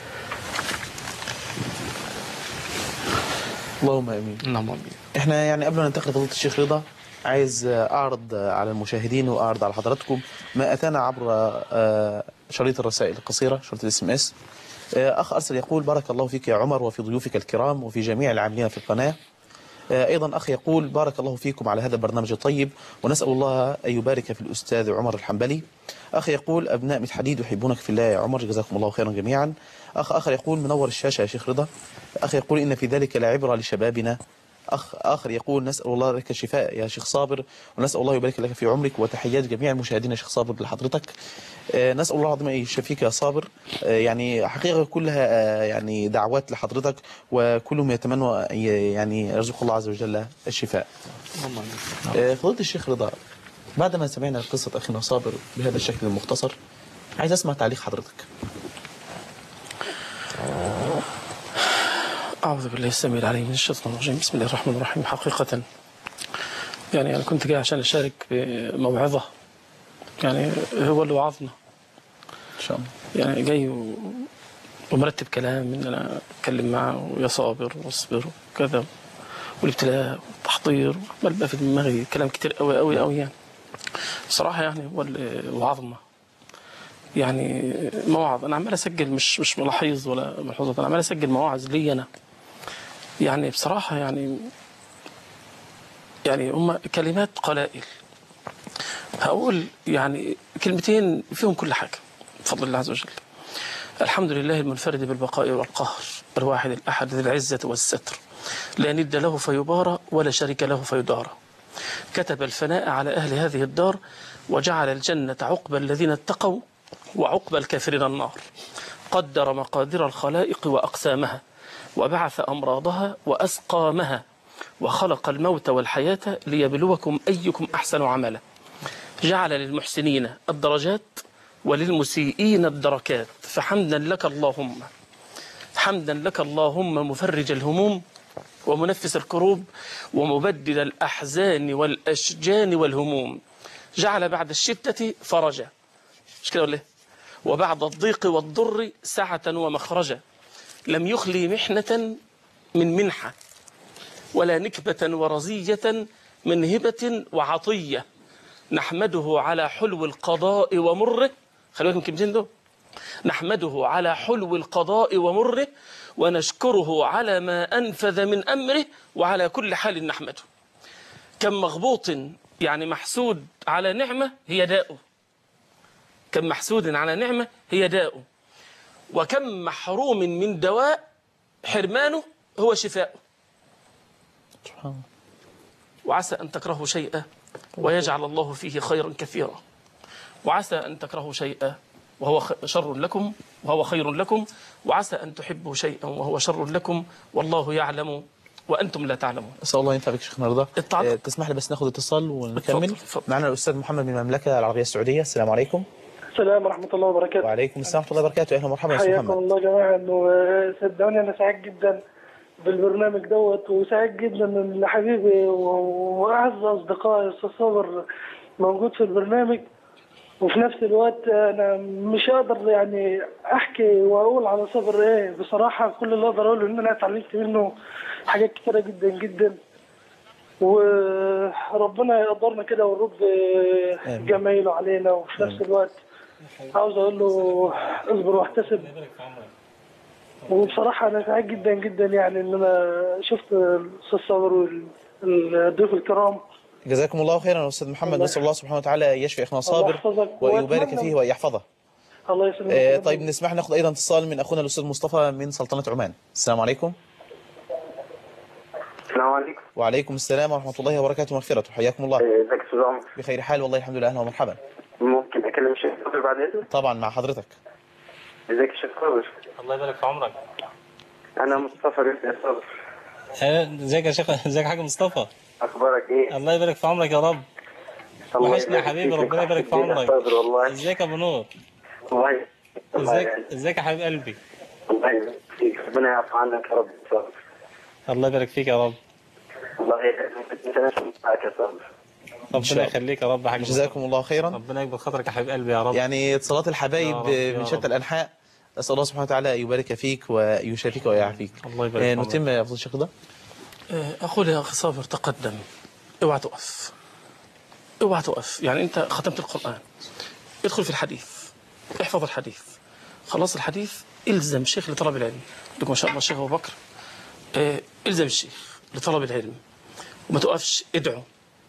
اللهم آمين اللهم آمين احنا يعني قبل ما ننتقل لفضيلة الشيخ رضا عايز آه، اعرض آه، على المشاهدين واعرض على حضراتكم ما اتانا عبر آه، شريط الرسائل القصيره شريط الاس ام اس اخ ارسل يقول بارك الله فيك يا عمر وفي ضيوفك الكرام وفي جميع العاملين في القناه آه، ايضا اخ يقول بارك الله فيكم على هذا البرنامج الطيب ونسال الله ان يبارك في الاستاذ عمر الحنبلي اخ يقول ابناء مت حديد يحبونك في الله يا عمر جزاكم الله خيرا جميعا اخ اخر يقول منور الشاشه يا شيخ رضا اخ يقول ان في ذلك لعبره لشبابنا أخ آخر يقول نسأل الله لك الشفاء يا شيخ صابر ونسأل الله يبارك لك في عمرك وتحيات جميع المشاهدين يا شيخ صابر لحضرتك آه، نسأل الله العظيم أن يشفيك يا صابر آه، يعني حقيقة كلها آه، يعني دعوات لحضرتك وكلهم يتمنوا أن ي- يعني يرزق الله عز وجل الشفاء اللهم آمين آه، فضيلة الشيخ رضا بعدما سمعنا قصة أخينا صابر بهذا الشكل المختصر عايز أسمع تعليق حضرتك أعوذ بالله السميع العليم من الشيطان الرجيم بسم الله الرحمن الرحيم حقيقة يعني أنا كنت جاي عشان أشارك بموعظة يعني هو اللي وعظنا إن شاء الله يعني جاي و- ومرتب كلام إن أنا أتكلم معه ويا صابر واصبر وكذا والابتلاء والتحضير عمال بقى في دماغي كلام كتير قوي قوي قوي يعني بصراحة يعني هو اللي وعظنا يعني مواعظ أنا عمال أسجل مش مش ملاحظ ولا ملحوظات أنا عمال أسجل مواعظ لي أنا يعني بصراحة يعني يعني هم كلمات قلائل هقول يعني كلمتين فيهم كل حاجة بفضل الله عز وجل الحمد لله المنفرد بالبقاء والقهر الواحد الأحد ذي العزة والستر لا ند له فيبارى ولا شريك له فيدارى كتب الفناء على أهل هذه الدار وجعل الجنة عقبى الذين اتقوا وعقبى الكافرين النار قدر مقادير الخلائق وأقسامها وبعث أمراضها وأسقامها وخلق الموت والحياة ليبلوكم أيكم أحسن عملا جعل للمحسنين الدرجات وللمسيئين الدركات فحمدا لك اللهم حمدا لك اللهم مفرج الهموم ومنفس الكروب ومبدل الأحزان والأشجان والهموم جعل بعد الشدة فرجا مش كده ولا إيه؟ وبعد الضيق والضر سعة ومخرجا لم يخلي محنة من منحة ولا نكبة ورزية من هبة وعطية نحمده على حلو القضاء ومره خلي بالك من الكلمتين دول نحمده على حلو القضاء ومره ونشكره على ما أنفذ من أمره وعلى كل حال نحمده كم مغبوط يعني محسود على نعمة هي داؤه كم محسود على نعمة هي داؤه وكم محروم من دواء حرمانه هو شفاؤه سبحان الله وعسى أن تكرهوا شيئا ويجعل الله فيه خيرا كثيرا وعسى أن تكرهوا شيئا وهو خ- شر لكم وهو خير لكم وعسى أن تحبوا شيئا وهو شر لكم والله يعلم وأنتم لا تعلمون اسال الله ينفع بك شيخنا رضا اتفضل. آه، تسمح لي بس ناخذ اتصال ونكمل اتفضل، اتفضل. معنا الاستاذ محمد من المملكه العربيه السعوديه السلام عليكم السلام ورحمة الله وبركاته وعليكم السلام ورحمه الله وبركاته اهلا ومرحبا يا استاذ حياكم محمد الله يا جماعة انه صدقوني انا سعيد جدا بالبرنامج دوت وسعيد جدا ان حبيبي و- واعز اصدقائي استاذ صابر موجود في البرنامج وفي نفس الوقت انا مش هقدر يعني احكي واقول على صابر ايه بصراحة كل اللي اقدر اقوله ان انا اتعلمت منه حاجات كتيرة جدا جدا وربنا يقدرنا كده ونرد آمين. جمايله علينا وفي نفس الوقت عاوز اقول له اصبر واحتسب وبصراحة أنا سعيد جدا جدا يعني إن أنا شفت الأستاذ صابر والضيوف الكرام جزاكم الله خيرا يا استاذ محمد الله نسال الله سبحانه وتعالى يشفي اخونا الله صابر يحفظك ويبارك وأتمنى- فيه ويحفظه الله يسلمك آه، طيب نسمح ناخذ ايضا اتصال من اخونا الاستاذ مصطفى من سلطنه عمان السلام عليكم السلام عليكم وعليكم السلام ورحمه الله وبركاته ومغفرته حياكم الله ازيك يا استاذ عمر بخير حال والله الحمد لله اهلا ومرحبا ممكن اكلم الشيخ صابر بعد اذنك طبعا مع حضرتك ازيك يا شيخ صابر الله يبارك في عمرك انا مصطفى رزق يا صابر ازيك يا شيخ ازيك يا حاج مصطفى اخبارك ايه الله يبارك في عمرك يا رب الله وحشنا يا يبارك حبيبي، فيك. ربنا يبارك في وحشتني يا عمرك. صابر والله ازيك يا ابو نور والله الله ازيك يبارك- ازيك يا حبيب قلبي الله يبارك فيك ربنا يعفو عنك يا رب يا صابر الله يبارك فيك يا رب الله يبارك انت معك يا صابر شاء ربنا الله. يخليك يا رب يا حاج مصطفى. جزاكم الله خيرا ربنا يكبر خاطرك يا حبيب قلبي يا رب يعني اتصالات يا الحبايب رب، يا من رب. شتى الانحاء اسال الله سبحانه وتعالى يبارك فيك ويشافيك ويعافيك الله يبارك آه، في عمرك. نتم يا افضل الشيخ رضا آه، أقول يا أخي صابر تقدم اوعى تقف اوعى تقف يعني أنت ختمت القرآن ادخل في الحديث احفظ الحديث خلاص الحديث الزم شيخ لطلب العلم لكم ما شاء الله الشيخ أبو بكر آه، الزم الشيخ لطلب العلم وما تقفش ادعو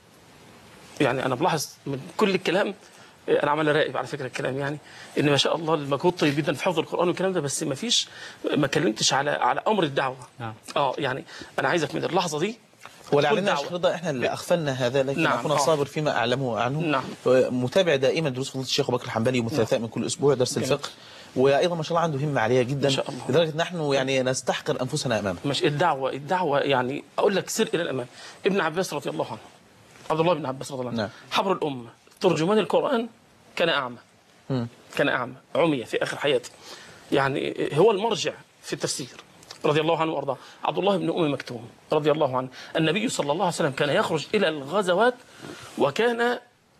يعني أنا بلاحظ من كل الكلام آه، أنا عمال راقب على فكرة الكلام يعني إن ما شاء الله المجهود طيب جدا في حفظ القرآن والكلام ده بس ما فيش ما كلمتش على على أمر الدعوة نعم. اه يعني أنا عايزك من اللحظة دي ولعلنا يا دعوة. شيخ رضا احنا اللي اغفلنا هذا لكن نعم، اخونا آه. صابر فيما اعلمه عنه نعم. متابع دائما دروس فضيله الشيخ ابو بكر الحنبلي يوم الثلاثاء من كل اسبوع درس الفقه وايضا ما شاء الله عنده همه عاليه جدا إن شاء الله. لدرجه نحن يعني نستحقر انفسنا امامه مش الدعوة الدعوة يعني أقول لك سر إلى الأمام ابن عباس رضي الله عنه عبد الله بن عباس رضي الله عنه نعم. حبر الأمة ترجمان القرآن كان أعمى مم. كان أعمى عمي في آخر حياته يعني هو المرجع في التفسير رضي الله عنه وارضاه عبد الله بن ام مكتوم رضي الله عنه النبي صلى الله عليه وسلم كان يخرج الى الغزوات وكان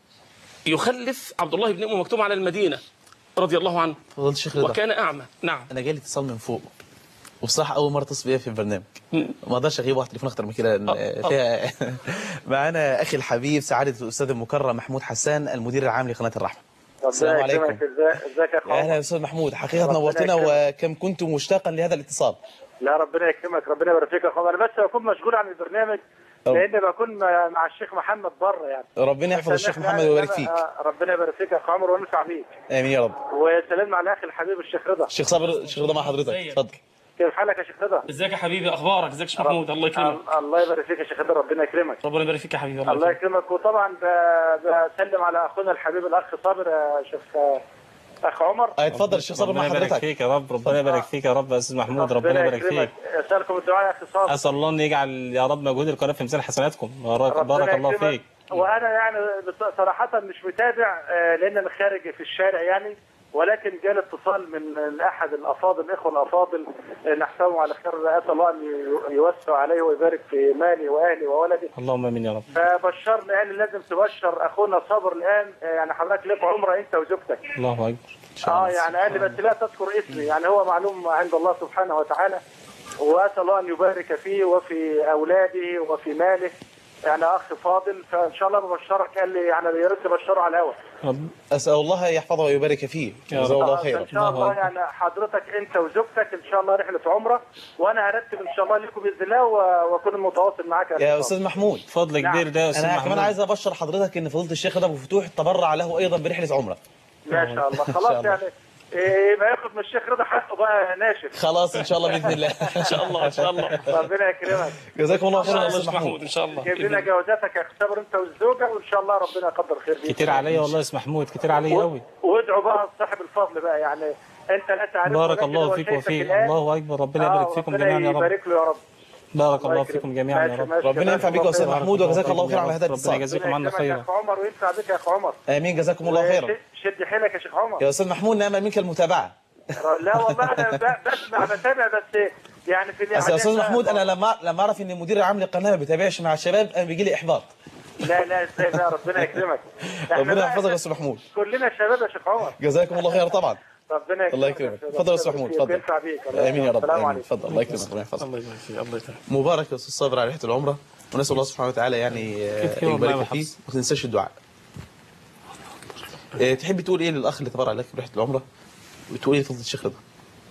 يخلف عبد الله بن ام مكتوم على المدينه رضي الله عنه فضيله الشيخ رضا وكان اعمى نعم انا جالي اتصال من فوق وبصراحه اول مره اتصل بيا في البرنامج مم. ما اقدرش اغيب واحد تليفون اكتر من كده لأن آه، فيها معانا اخي الحبيب سعاده الاستاذ المكرم محمود حسان المدير العام لقناه الرحمه السلام ربنا عليكم. يكرمك ازاي- ازيك يا يا اهلا اخوان يا استاذ محمود حقيقه ربنا نورتنا يكرمك. وكم كنت مشتاقا لهذا الاتصال لا ربنا يكرمك ربنا يبارك فيك يا اخوان انا بس بكون مشغول عن البرنامج أو. لاني بكون مع الشيخ محمد بره يعني ربنا يحفظ الشيخ عشان محمد إحنا- ويبارك إنما- فيك آه، ربنا يبارك فيك يا اخو عمر ونفع بيك امين يا رب وسلام على اخي الحبيب الشيخ رضا الشيخ صابر الشيخ رضا مع حضرتك ازيك؟ اتفضل كيف حالك يا شيخ رضا؟ ازيك يا حبيبي اخبارك ازيك يا شيخ محمود الله يكرمك ال- الله يبارك فيك يا شيخ رضا ربنا يكرمك ربنا يبارك فيك يا حبيبي الله الله يكرمك يكرمك وطبعا ب- بسلم على اخونا الحبيب الاخ صابر يا شيخ اخ عمر آه، اتفضل الشيخ صابر مع ربنا يبارك حضرتك فيك يا رب ربنا يبارك فيك يا رب يا استاذ محمود ربنا يبارك يكرمك. فيك اسالكم الدعاء يا اخي صابر اسال الله ان يجعل يا رب مجهود القناه في ميزان حسناتكم بارك, ربنا بارك الله يكرمك. فيك وانا يعني بص- صراحه مش متابع آه، لان انا خارج في الشارع يعني ولكن جالي اتصال من احد الافاضل الاخوه الافاضل آه، نحسبهم على خير اسال الله ان ي- يوسع عليه ويبارك في مالي واهلي وولدي اللهم امين يا رب فبشرنا يعني لازم تبشر اخونا صابر الان آه، يعني حضرتك لك عمره انت وزوجتك الله اكبر ان شاء اه الله يعني قال لي بس لا تذكر اسمي يعني هو معلوم عند الله سبحانه وتعالى واسال الله ان يبارك فيه وفي اولاده وفي ماله يعني اخ فاضل فان شاء الله ببشرك قال لي يعني يا ريت تبشره على الهواء رب اسال الله يحفظه ويبارك فيه يا جزاه رب. الله آه، خيرا ان شاء الله الله يعني حضرتك انت وزوجتك ان شاء الله رحله عمره وانا هرتب ان شاء الله لكم باذن الله و- واكون متواصل معاك يا أخي فاضل. استاذ محمود فضل نعم. كبير ده يا استاذ انا محمود كمان عايز ابشر حضرتك ان فضيله الشيخ ده ابو فتوح تبرع له ايضا برحله عمره ما شاء الله شاء خلاص الله. يعني إيه ما ياخد من الشيخ رضا حقه بقى ناشف خلاص ان شاء الله باذن الله ان شاء الله ان شاء الله ربنا يكرمك جزاكم الله ان شاء خيرا يا الله يا استاذ شيخ محمود محمود ان شاء الله جيب لنا جوازاتك يا اختبر انت والزوجه وان شاء الله ربنا يقدر خير بيك كتير عليا والله يا استاذ محمود كتير عليا قوي وادعوا بقى صاحب الفضل بقى يعني انت لا تعرف بارك ولكن الله هو فيك شايفك وفيه الآن. الله اكبر ربنا آه، يبارك فيكم ربنا جميعا يا رب يبارك له يا رب بارك الله يكرمك. فيكم جميعا يا ماشي، رب ماشي. ربنا ينفع بيك يا استاذ الله محمود وجزاك الله خير على هذا ربنا الاتصال يجازيكم عنا يكرمك يا خيرا اخ عمر وينفع بك يا اخ عمر امين جزاكم الله خيرا شد- شد حيلك يا شيخ عمر يا استاذ محمود نامل منك المتابعه لا والله انا ب- بسمع بتابع بس يعني في بس يا الإعداد استاذ بقى- محمود انا لما لما اعرف ان المدير العام للقناه ما بيتابعش مع الشباب انا بيجي لي احباط لا لا ازاي بقى ربنا يكرمك إحنا ربنا بقى يحفظك يا استاذ محمود كلنا شباب يا شيخ عمر جزاكم الله خير طبعا ربنا يكرمك الله يكرمك اتفضل يا استاذ محمود اتفضل ينفع بيك الله امين يا رب السلام آمين. عليكم اتفضل الله يكرمك ربنا يحفظك الله يبارك فيك الله يكرمك مبارك يا استاذ صابر على رحله العمره ونسال الله سبحانه وتعالى يعني آه، كتير والله يبارك فيه والحفظ. وما تنساش الدعاء آه، تحب تقول ايه للاخ اللي تبرع لك برحله العمره وتقول ايه لفضل الشيخ رضا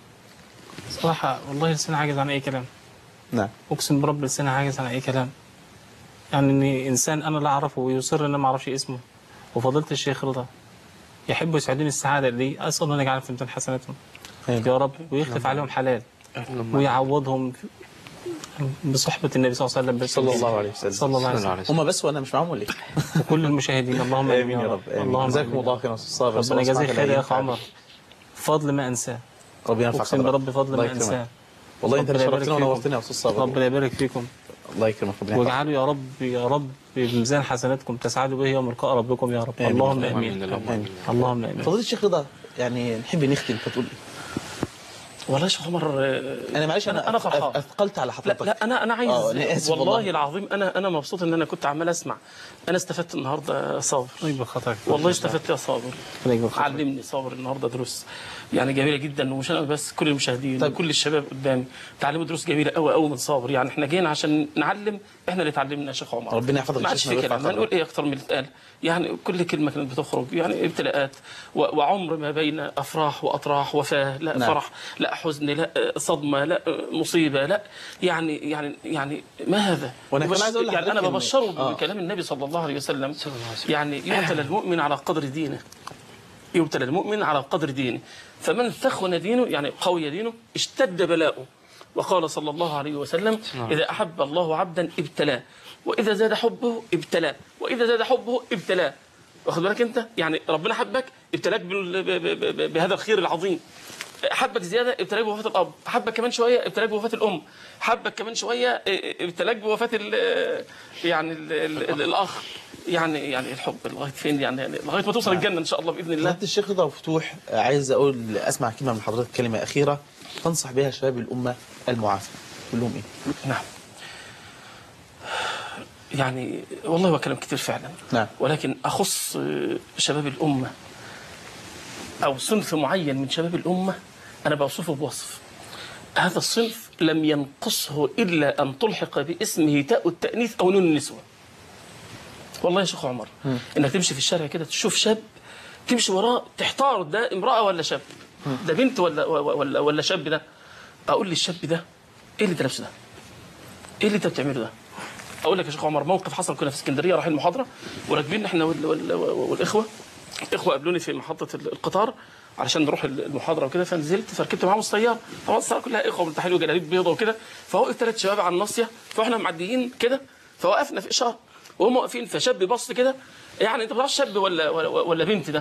صراحه والله لساني عاجز عن اي كلام نعم اقسم برب لساني عاجز عن اي كلام يعني اني انسان انا لا اعرفه ويصر ان انا ما اعرفش اسمه وفضيله الشيخ رضا يحب يسعدني السعاده دي اسال الله ان يجعلها في ميزان حسناتهم يا رب ويخلف عليهم حلال ويعوضهم بصحبه النبي صلى الله عليه وسلم صلى الله عليه وسلم صلى الله عليه وسلم هم بس وانا مش معاهم ولا ايه؟ وكل المشاهدين اللهم امين يا رب امين اللهم جزاكم آمين. الله خيرا يا استاذ صابر ربنا الله يجازيك سبحانه خير يا وتعالى اخ عمر فضل ما انساه ربنا ينفع اقسم حضرتك. برب فضل الله ما يكرمك. انساه والله انت اللي ربنا يبارك شرفتنا فيكم. ونورتنا يا استاذ صابر ربنا يبارك فيكم الله يكرمك ربنا يحفظك واجعلوا يا رب يا رب بميزان حسناتكم تسعدوا به يوم لقاء ربكم يا رب آمين. اللهم آمين. امين آمين. اللهم امين فضيله الشيخ رضا يعني نحب نختم فتقول ايه؟ والله يا شيخ عمر آه، انا معلش انا انا فرحان اثقلت على لا حضرتك لا انا انا آه، عايز أنا آسف والله, والله. والله العظيم انا انا مبسوط ان انا كنت عمال اسمع انا استفدت النهارده يا صابر طيب خطرك والله استفدت يا صابر ربنا يجبر خاطرك. علمني صابر النهارده دروس يعني جميله جدا ومش انا بس كل المشاهدين طيب. وكل الشباب قدامي تعلموا دروس جميله قوي قوي من صابر يعني احنا جينا عشان نعلم احنا اللي اتعلمنا يا شيخ عمر ربنا يحفظك ما يا عادش شيخنا في ويرفع كلام هنقول قدرك. ايه اكتر من اللي اتقال يعني كل كلمه كانت بتخرج يعني ابتلاءات و- وعمر ما بين افراح واطراح وفاه لا نعم. نعم. فرح لا حزن لا صدمه لا مصيبه لا يعني يعني يعني ما هذا وأنا كمان وبش- عايز أقول يعني انا لحضرتك إن- ببشره آه. بكلام النبي صلى الله عليه وسلم يعني يبتلى المؤمن على قدر دينه يبتلى المؤمن على قدر دينه فمن ثخن دينه يعني قوي دينه اشتد بلاؤه وقال صلى الله عليه وسلم إذا أحب الله عبدا ابتلاه وإذا زاد حبه ابتلاه وإذا زاد حبه ابتلاه واخد بالك أنت يعني ربنا حبك ابتلاك بال- ب- ب- ب- بهذا الخير العظيم حبك زياده ابتلاك بوفاه الاب حبك كمان شويه ابتلاك بوفاه الام حبك كمان شويه ابتلاك بوفاه ال يعني ال ال ال الاخ يعني يعني الحب لغايه فين يعني يعني لغايه ما توصل الجنه ان شاء الله باذن الله فضيله الشيخ رضا وفتوح عايز اقول اسمع كلمه من حضرتك كلمه اخيره تنصح بها شباب الامه المعافى تقول لهم ايه؟ نعم يعني والله هو كلام كتير فعلا نعم. ولكن أخص شباب الأمة أو صنف معين من شباب الأمة أنا بوصفه بوصف هذا الصنف لم ينقصه إلا أن تلحق باسمه تاء التأنيث أو نون النسوة والله يا شيخ عمر إنك تمشي في الشارع كده تشوف شاب تمشي وراه تحتار ده امرأة ولا شاب ده بنت ولا ولا ولا شاب ده أقول للشاب ده إيه اللي أنت لابسه ده؟ ايه اللي انت بتعمله ده؟ اقول لك يا شيخ عمر موقف حصل كنا في اسكندريه رايحين المحاضره وراكبين احنا وال وال والاخوه اخوه قابلوني في محطه القطار علشان نروح المحاضره وكده فنزلت فركبت معاهم السياره طبعا السياره كلها اخوه مرتاحين وجلاليب بيضه وكده فوقف ثلاث شباب على الناصيه فاحنا معديين كده فوقفنا في اشاره وهم واقفين فشاب بص كده يعني انت ما تعرفش شاب ولا ولا, ولا بنت ده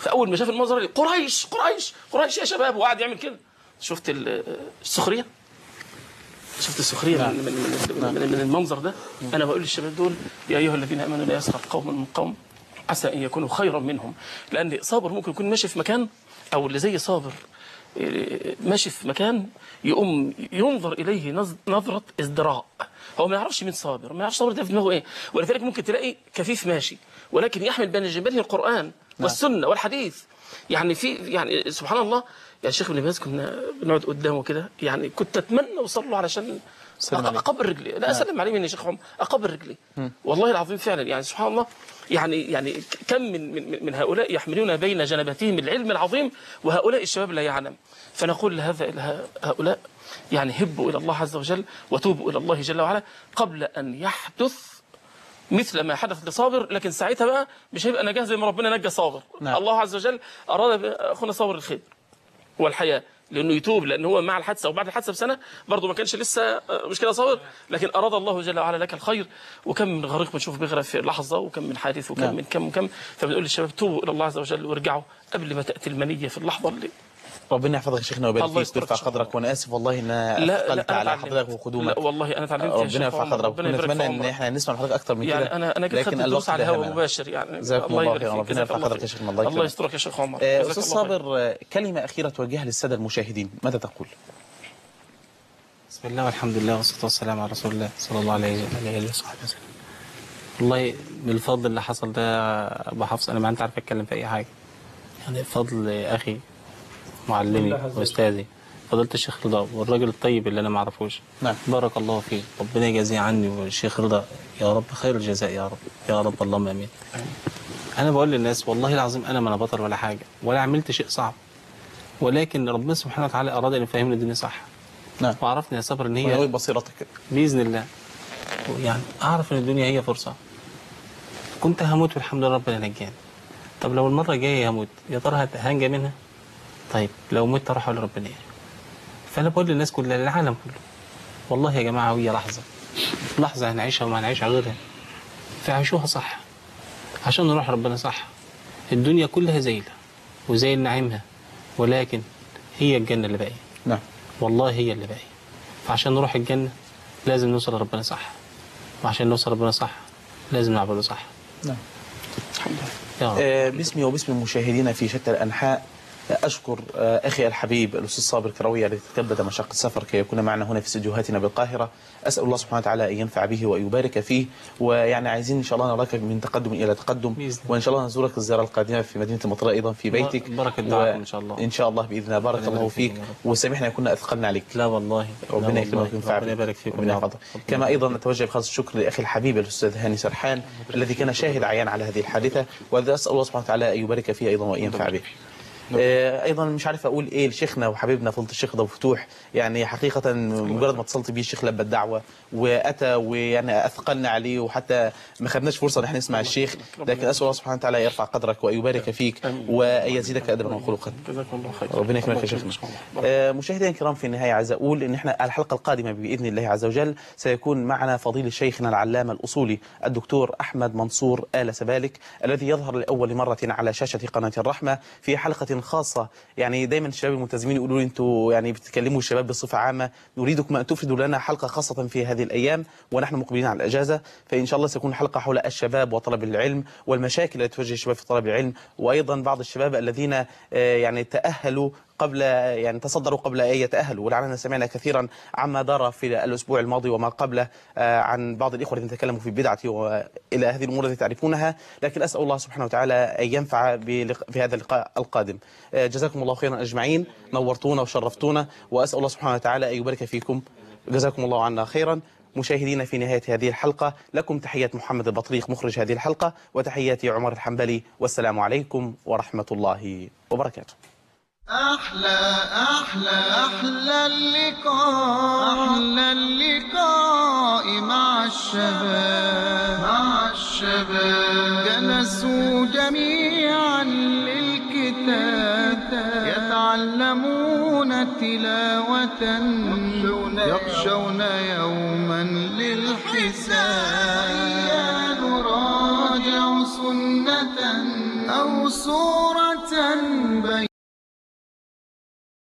فاول ما شاف المنظر قال قريش قريش قريش يا شباب وقعد يعمل كده شفت ال- السخريه شفت السخريه من, من, من, من, من المنظر ده انا بقول للشباب دول يا ايها الذين امنوا لا يسخر قوم من قوم عسى ان يكونوا خيرا منهم لان صابر ممكن يكون ماشي في مكان او اللي زي صابر إيه، ماشي في مكان يقوم ينظر اليه نظ- نظره ازدراء هو ما يعرفش مين صابر ما يعرفش صابر ده في دماغه ايه ولذلك ممكن تلاقي كفيف ماشي ولكن يحمل بين جنبيه القران والسنه والحديث يعني في يعني سبحان الله يعني الشيخ ابن باز كنا بنقعد قدامه كده يعني كنت اتمنى اوصل له علشان سلم عليه. اقبل رجلي لا اسلم عليه من يا شيخ عمر اقبل رجلي والله العظيم فعلا يعني سبحان الله يعني يعني ك- كم من من, من هؤلاء يحملون بين جنبتهم العلم العظيم وهؤلاء الشباب لا يعلم فنقول لهذا له- هؤلاء يعني هبوا الى الله عز وجل وتوبوا الى الله جل وعلا قبل ان يحدث مثل ما حدث لصابر لكن ساعتها بقى مش هيبقى نجاه زي ما ربنا نجى صابر نعم. الله عز وجل اراد اخونا صابر الخير والحياه لانه يتوب لان هو مع الحادثه وبعد الحادثه بسنه برضه ما كانش لسه آه، مش كده صابر لكن اراد الله جل وعلا لك الخير وكم من غريق بنشوف بيغرق في لحظه وكم من حادث وكم نعم. من كم وكم فبنقول للشباب توبوا الى الله عز وجل وارجعوا قبل ما تاتي المنيه في اللحظه اللي ربنا يحفظك يا شيخنا ويبارك الله فيك يسترك ويرفع إن شاء الله. قدرك وانا اسف والله ان لا لا اثقلت أنا على اتعلمت. حضرتك وقدومك لا والله انا اتعلمت يا ربنا شيخ يرفع عمر. قدرك ربنا يبارك في ونتمنى ان عمرك. احنا نسمع من حضرتك اكتر من كده يعني انا انا كنت خدت لكن الدروس الوقت على لا الهواء مانع. مباشر يعني جزاكم الله يبارك خيرا. فيك. ربنا جزاك يرفع الله قدرك يا خير. شيخنا. الله الله يكرمك. يسترك يا شيخ عمر آه، جزاك استاذ الله خير. صابر آه، كلمه اخيره توجهها للساده المشاهدين ماذا تقول؟ بسم الله والحمد لله والصلاة والسلام على رسول الله صلى الله عليه وعلى آله وصحبه وسلم والله بالفضل اللي حصل ده يا أبو حفص أنا ما أنت عارف أتكلم في أي حاجة يعني فضل أخي معلمي وأستاذي فضيلة الشيخ رضا والراجل الطيب اللي أنا ما أعرفوش نعم. بارك الله فيه ربنا يجازيه عني والشيخ رضا يا رب خير الجزاء يا رب يا رب اللهم آمين أنا بقول للناس والله العظيم أنا ما أنا بطل ولا حاجة ولا عملت شيء صعب ولكن ربنا سبحانه وتعالى أراد أن يفهمني الدنيا صح نعم وعرفني يا صبر ان هي وينوي بصيرتك باذن الله يعني اعرف ان الدنيا هي فرصه كنت هموت والحمد لله ربنا نجاني طب لو المره الجايه هموت يا ترى هت- هنجى منها طيب لو مت اروح اقول لربنا ايه فانا بقول للناس كلها للعالم كله والله يا جماعه هي لحظه لحظه هنعيشها وما هنعيش غيرها فعيشوها صح عشان نروح ربنا صح الدنيا كلها زيله وزي نعيمها ولكن هي الجنه اللي باقيه نعم والله هي اللي باقي فعشان نروح الجنة لازم نوصل لربنا صح وعشان نوصل لربنا صح لازم نعبده صح نعم يا رب آه، باسمي وباسم المشاهدين في شتى الأنحاء أشكر آه، أخي الحبيب الأستاذ صابر كروية الذي تكبد مشقة السفر كي يكون معنا هنا في استديوهاتنا بالقاهرة أسأل الله سبحانه وتعالى أن ينفع به ويبارك فيه ويعني عايزين إن شاء الله نراك من تقدم إلى تقدم بإذن الله. وإن شاء الله نزورك الزيارة القادمة في مدينة المطرة أيضا في بيتك بركة دعائكم إن شاء الله. إن شاء الله بإذن الله بارك ربنا الله يبارك فيك فيكم يا رب. وسامحنا إن كنا أثقلنا عليك لا والله لا ربنا والله. يكرمك وينفع ربنا بك. يبارك فيكم ربنا يا رب. يحفظك ربنا كما ايضا نتوجه بخاص الشكر لاخي الحبيب الاستاذ هاني سرحان الذي كان شاهد عيان على هذه الحادثه وهذا اسال الله سبحانه وتعالى ان يبارك فيه ايضا وان ينفع به. آه، ايضا مش عارف اقول ايه لشيخنا وحبيبنا فضيله الشيخ ابو فتوح يعني حقيقه مجرد ما اتصلت بيه الشيخ لبى الدعوه واتى ويعني اثقلنا عليه وحتى ما خدناش فرصه ان احنا نسمع الشيخ لكن اسال الله سبحانه وتعالى يرفع قدرك ويبارك فيك وان يزيدك ادبا وخلقا. جزاكم الله خير ربنا يكرمك يا الله شيخنا. يكرمك. آه، مشاهدينا الكرام في النهايه عايز اقول ان احنا الحلقه القادمه باذن الله عز وجل سيكون معنا فضيله شيخنا العلامه الاصولي الدكتور احمد منصور ال سبالك الذي يظهر لاول مره على شاشه قناه الرحمه في حلقه خاصه يعني دايما الشباب الملتزمين يقولوا لي انتوا يعني بتكلموا الشباب بصفه عامه نريدكم ان تفردوا لنا حلقه خاصه في هذه الايام ونحن مقبلين على الاجازه فان شاء الله سيكون حلقه حول الشباب وطلب العلم والمشاكل التي تواجه الشباب في طلب العلم وايضا بعض الشباب الذين آه، يعني تاهلوا قبل يعني تصدروا قبل ان يتاهلوا ولعلنا سمعنا كثيرا عما دار في الاسبوع الماضي وما قبله آه، عن بعض الاخوه الذين تكلموا في البدعه والى هذه الامور التي تعرفونها لكن اسال الله سبحانه وتعالى ان ينفع بلق- في هذا اللقاء القادم آه، جزاكم الله خيرا اجمعين نورتونا وشرفتونا واسال الله سبحانه وتعالى ان يبارك فيكم جزاكم الله عنا خيرا مشاهدينا في نهاية هذه الحلقة لكم تحيات محمد البطريق مخرج هذه الحلقة وتحياتي عمر الحنبلي والسلام عليكم ورحمة الله وبركاته أحلى أحلى أحلى اللقاء أحلى اللقاء مع الشباب مع الشباب جلسوا جميعا للكتاب يتعلمون تلاوة يخشون يوما للحساب نراجع سنة أو صورة بين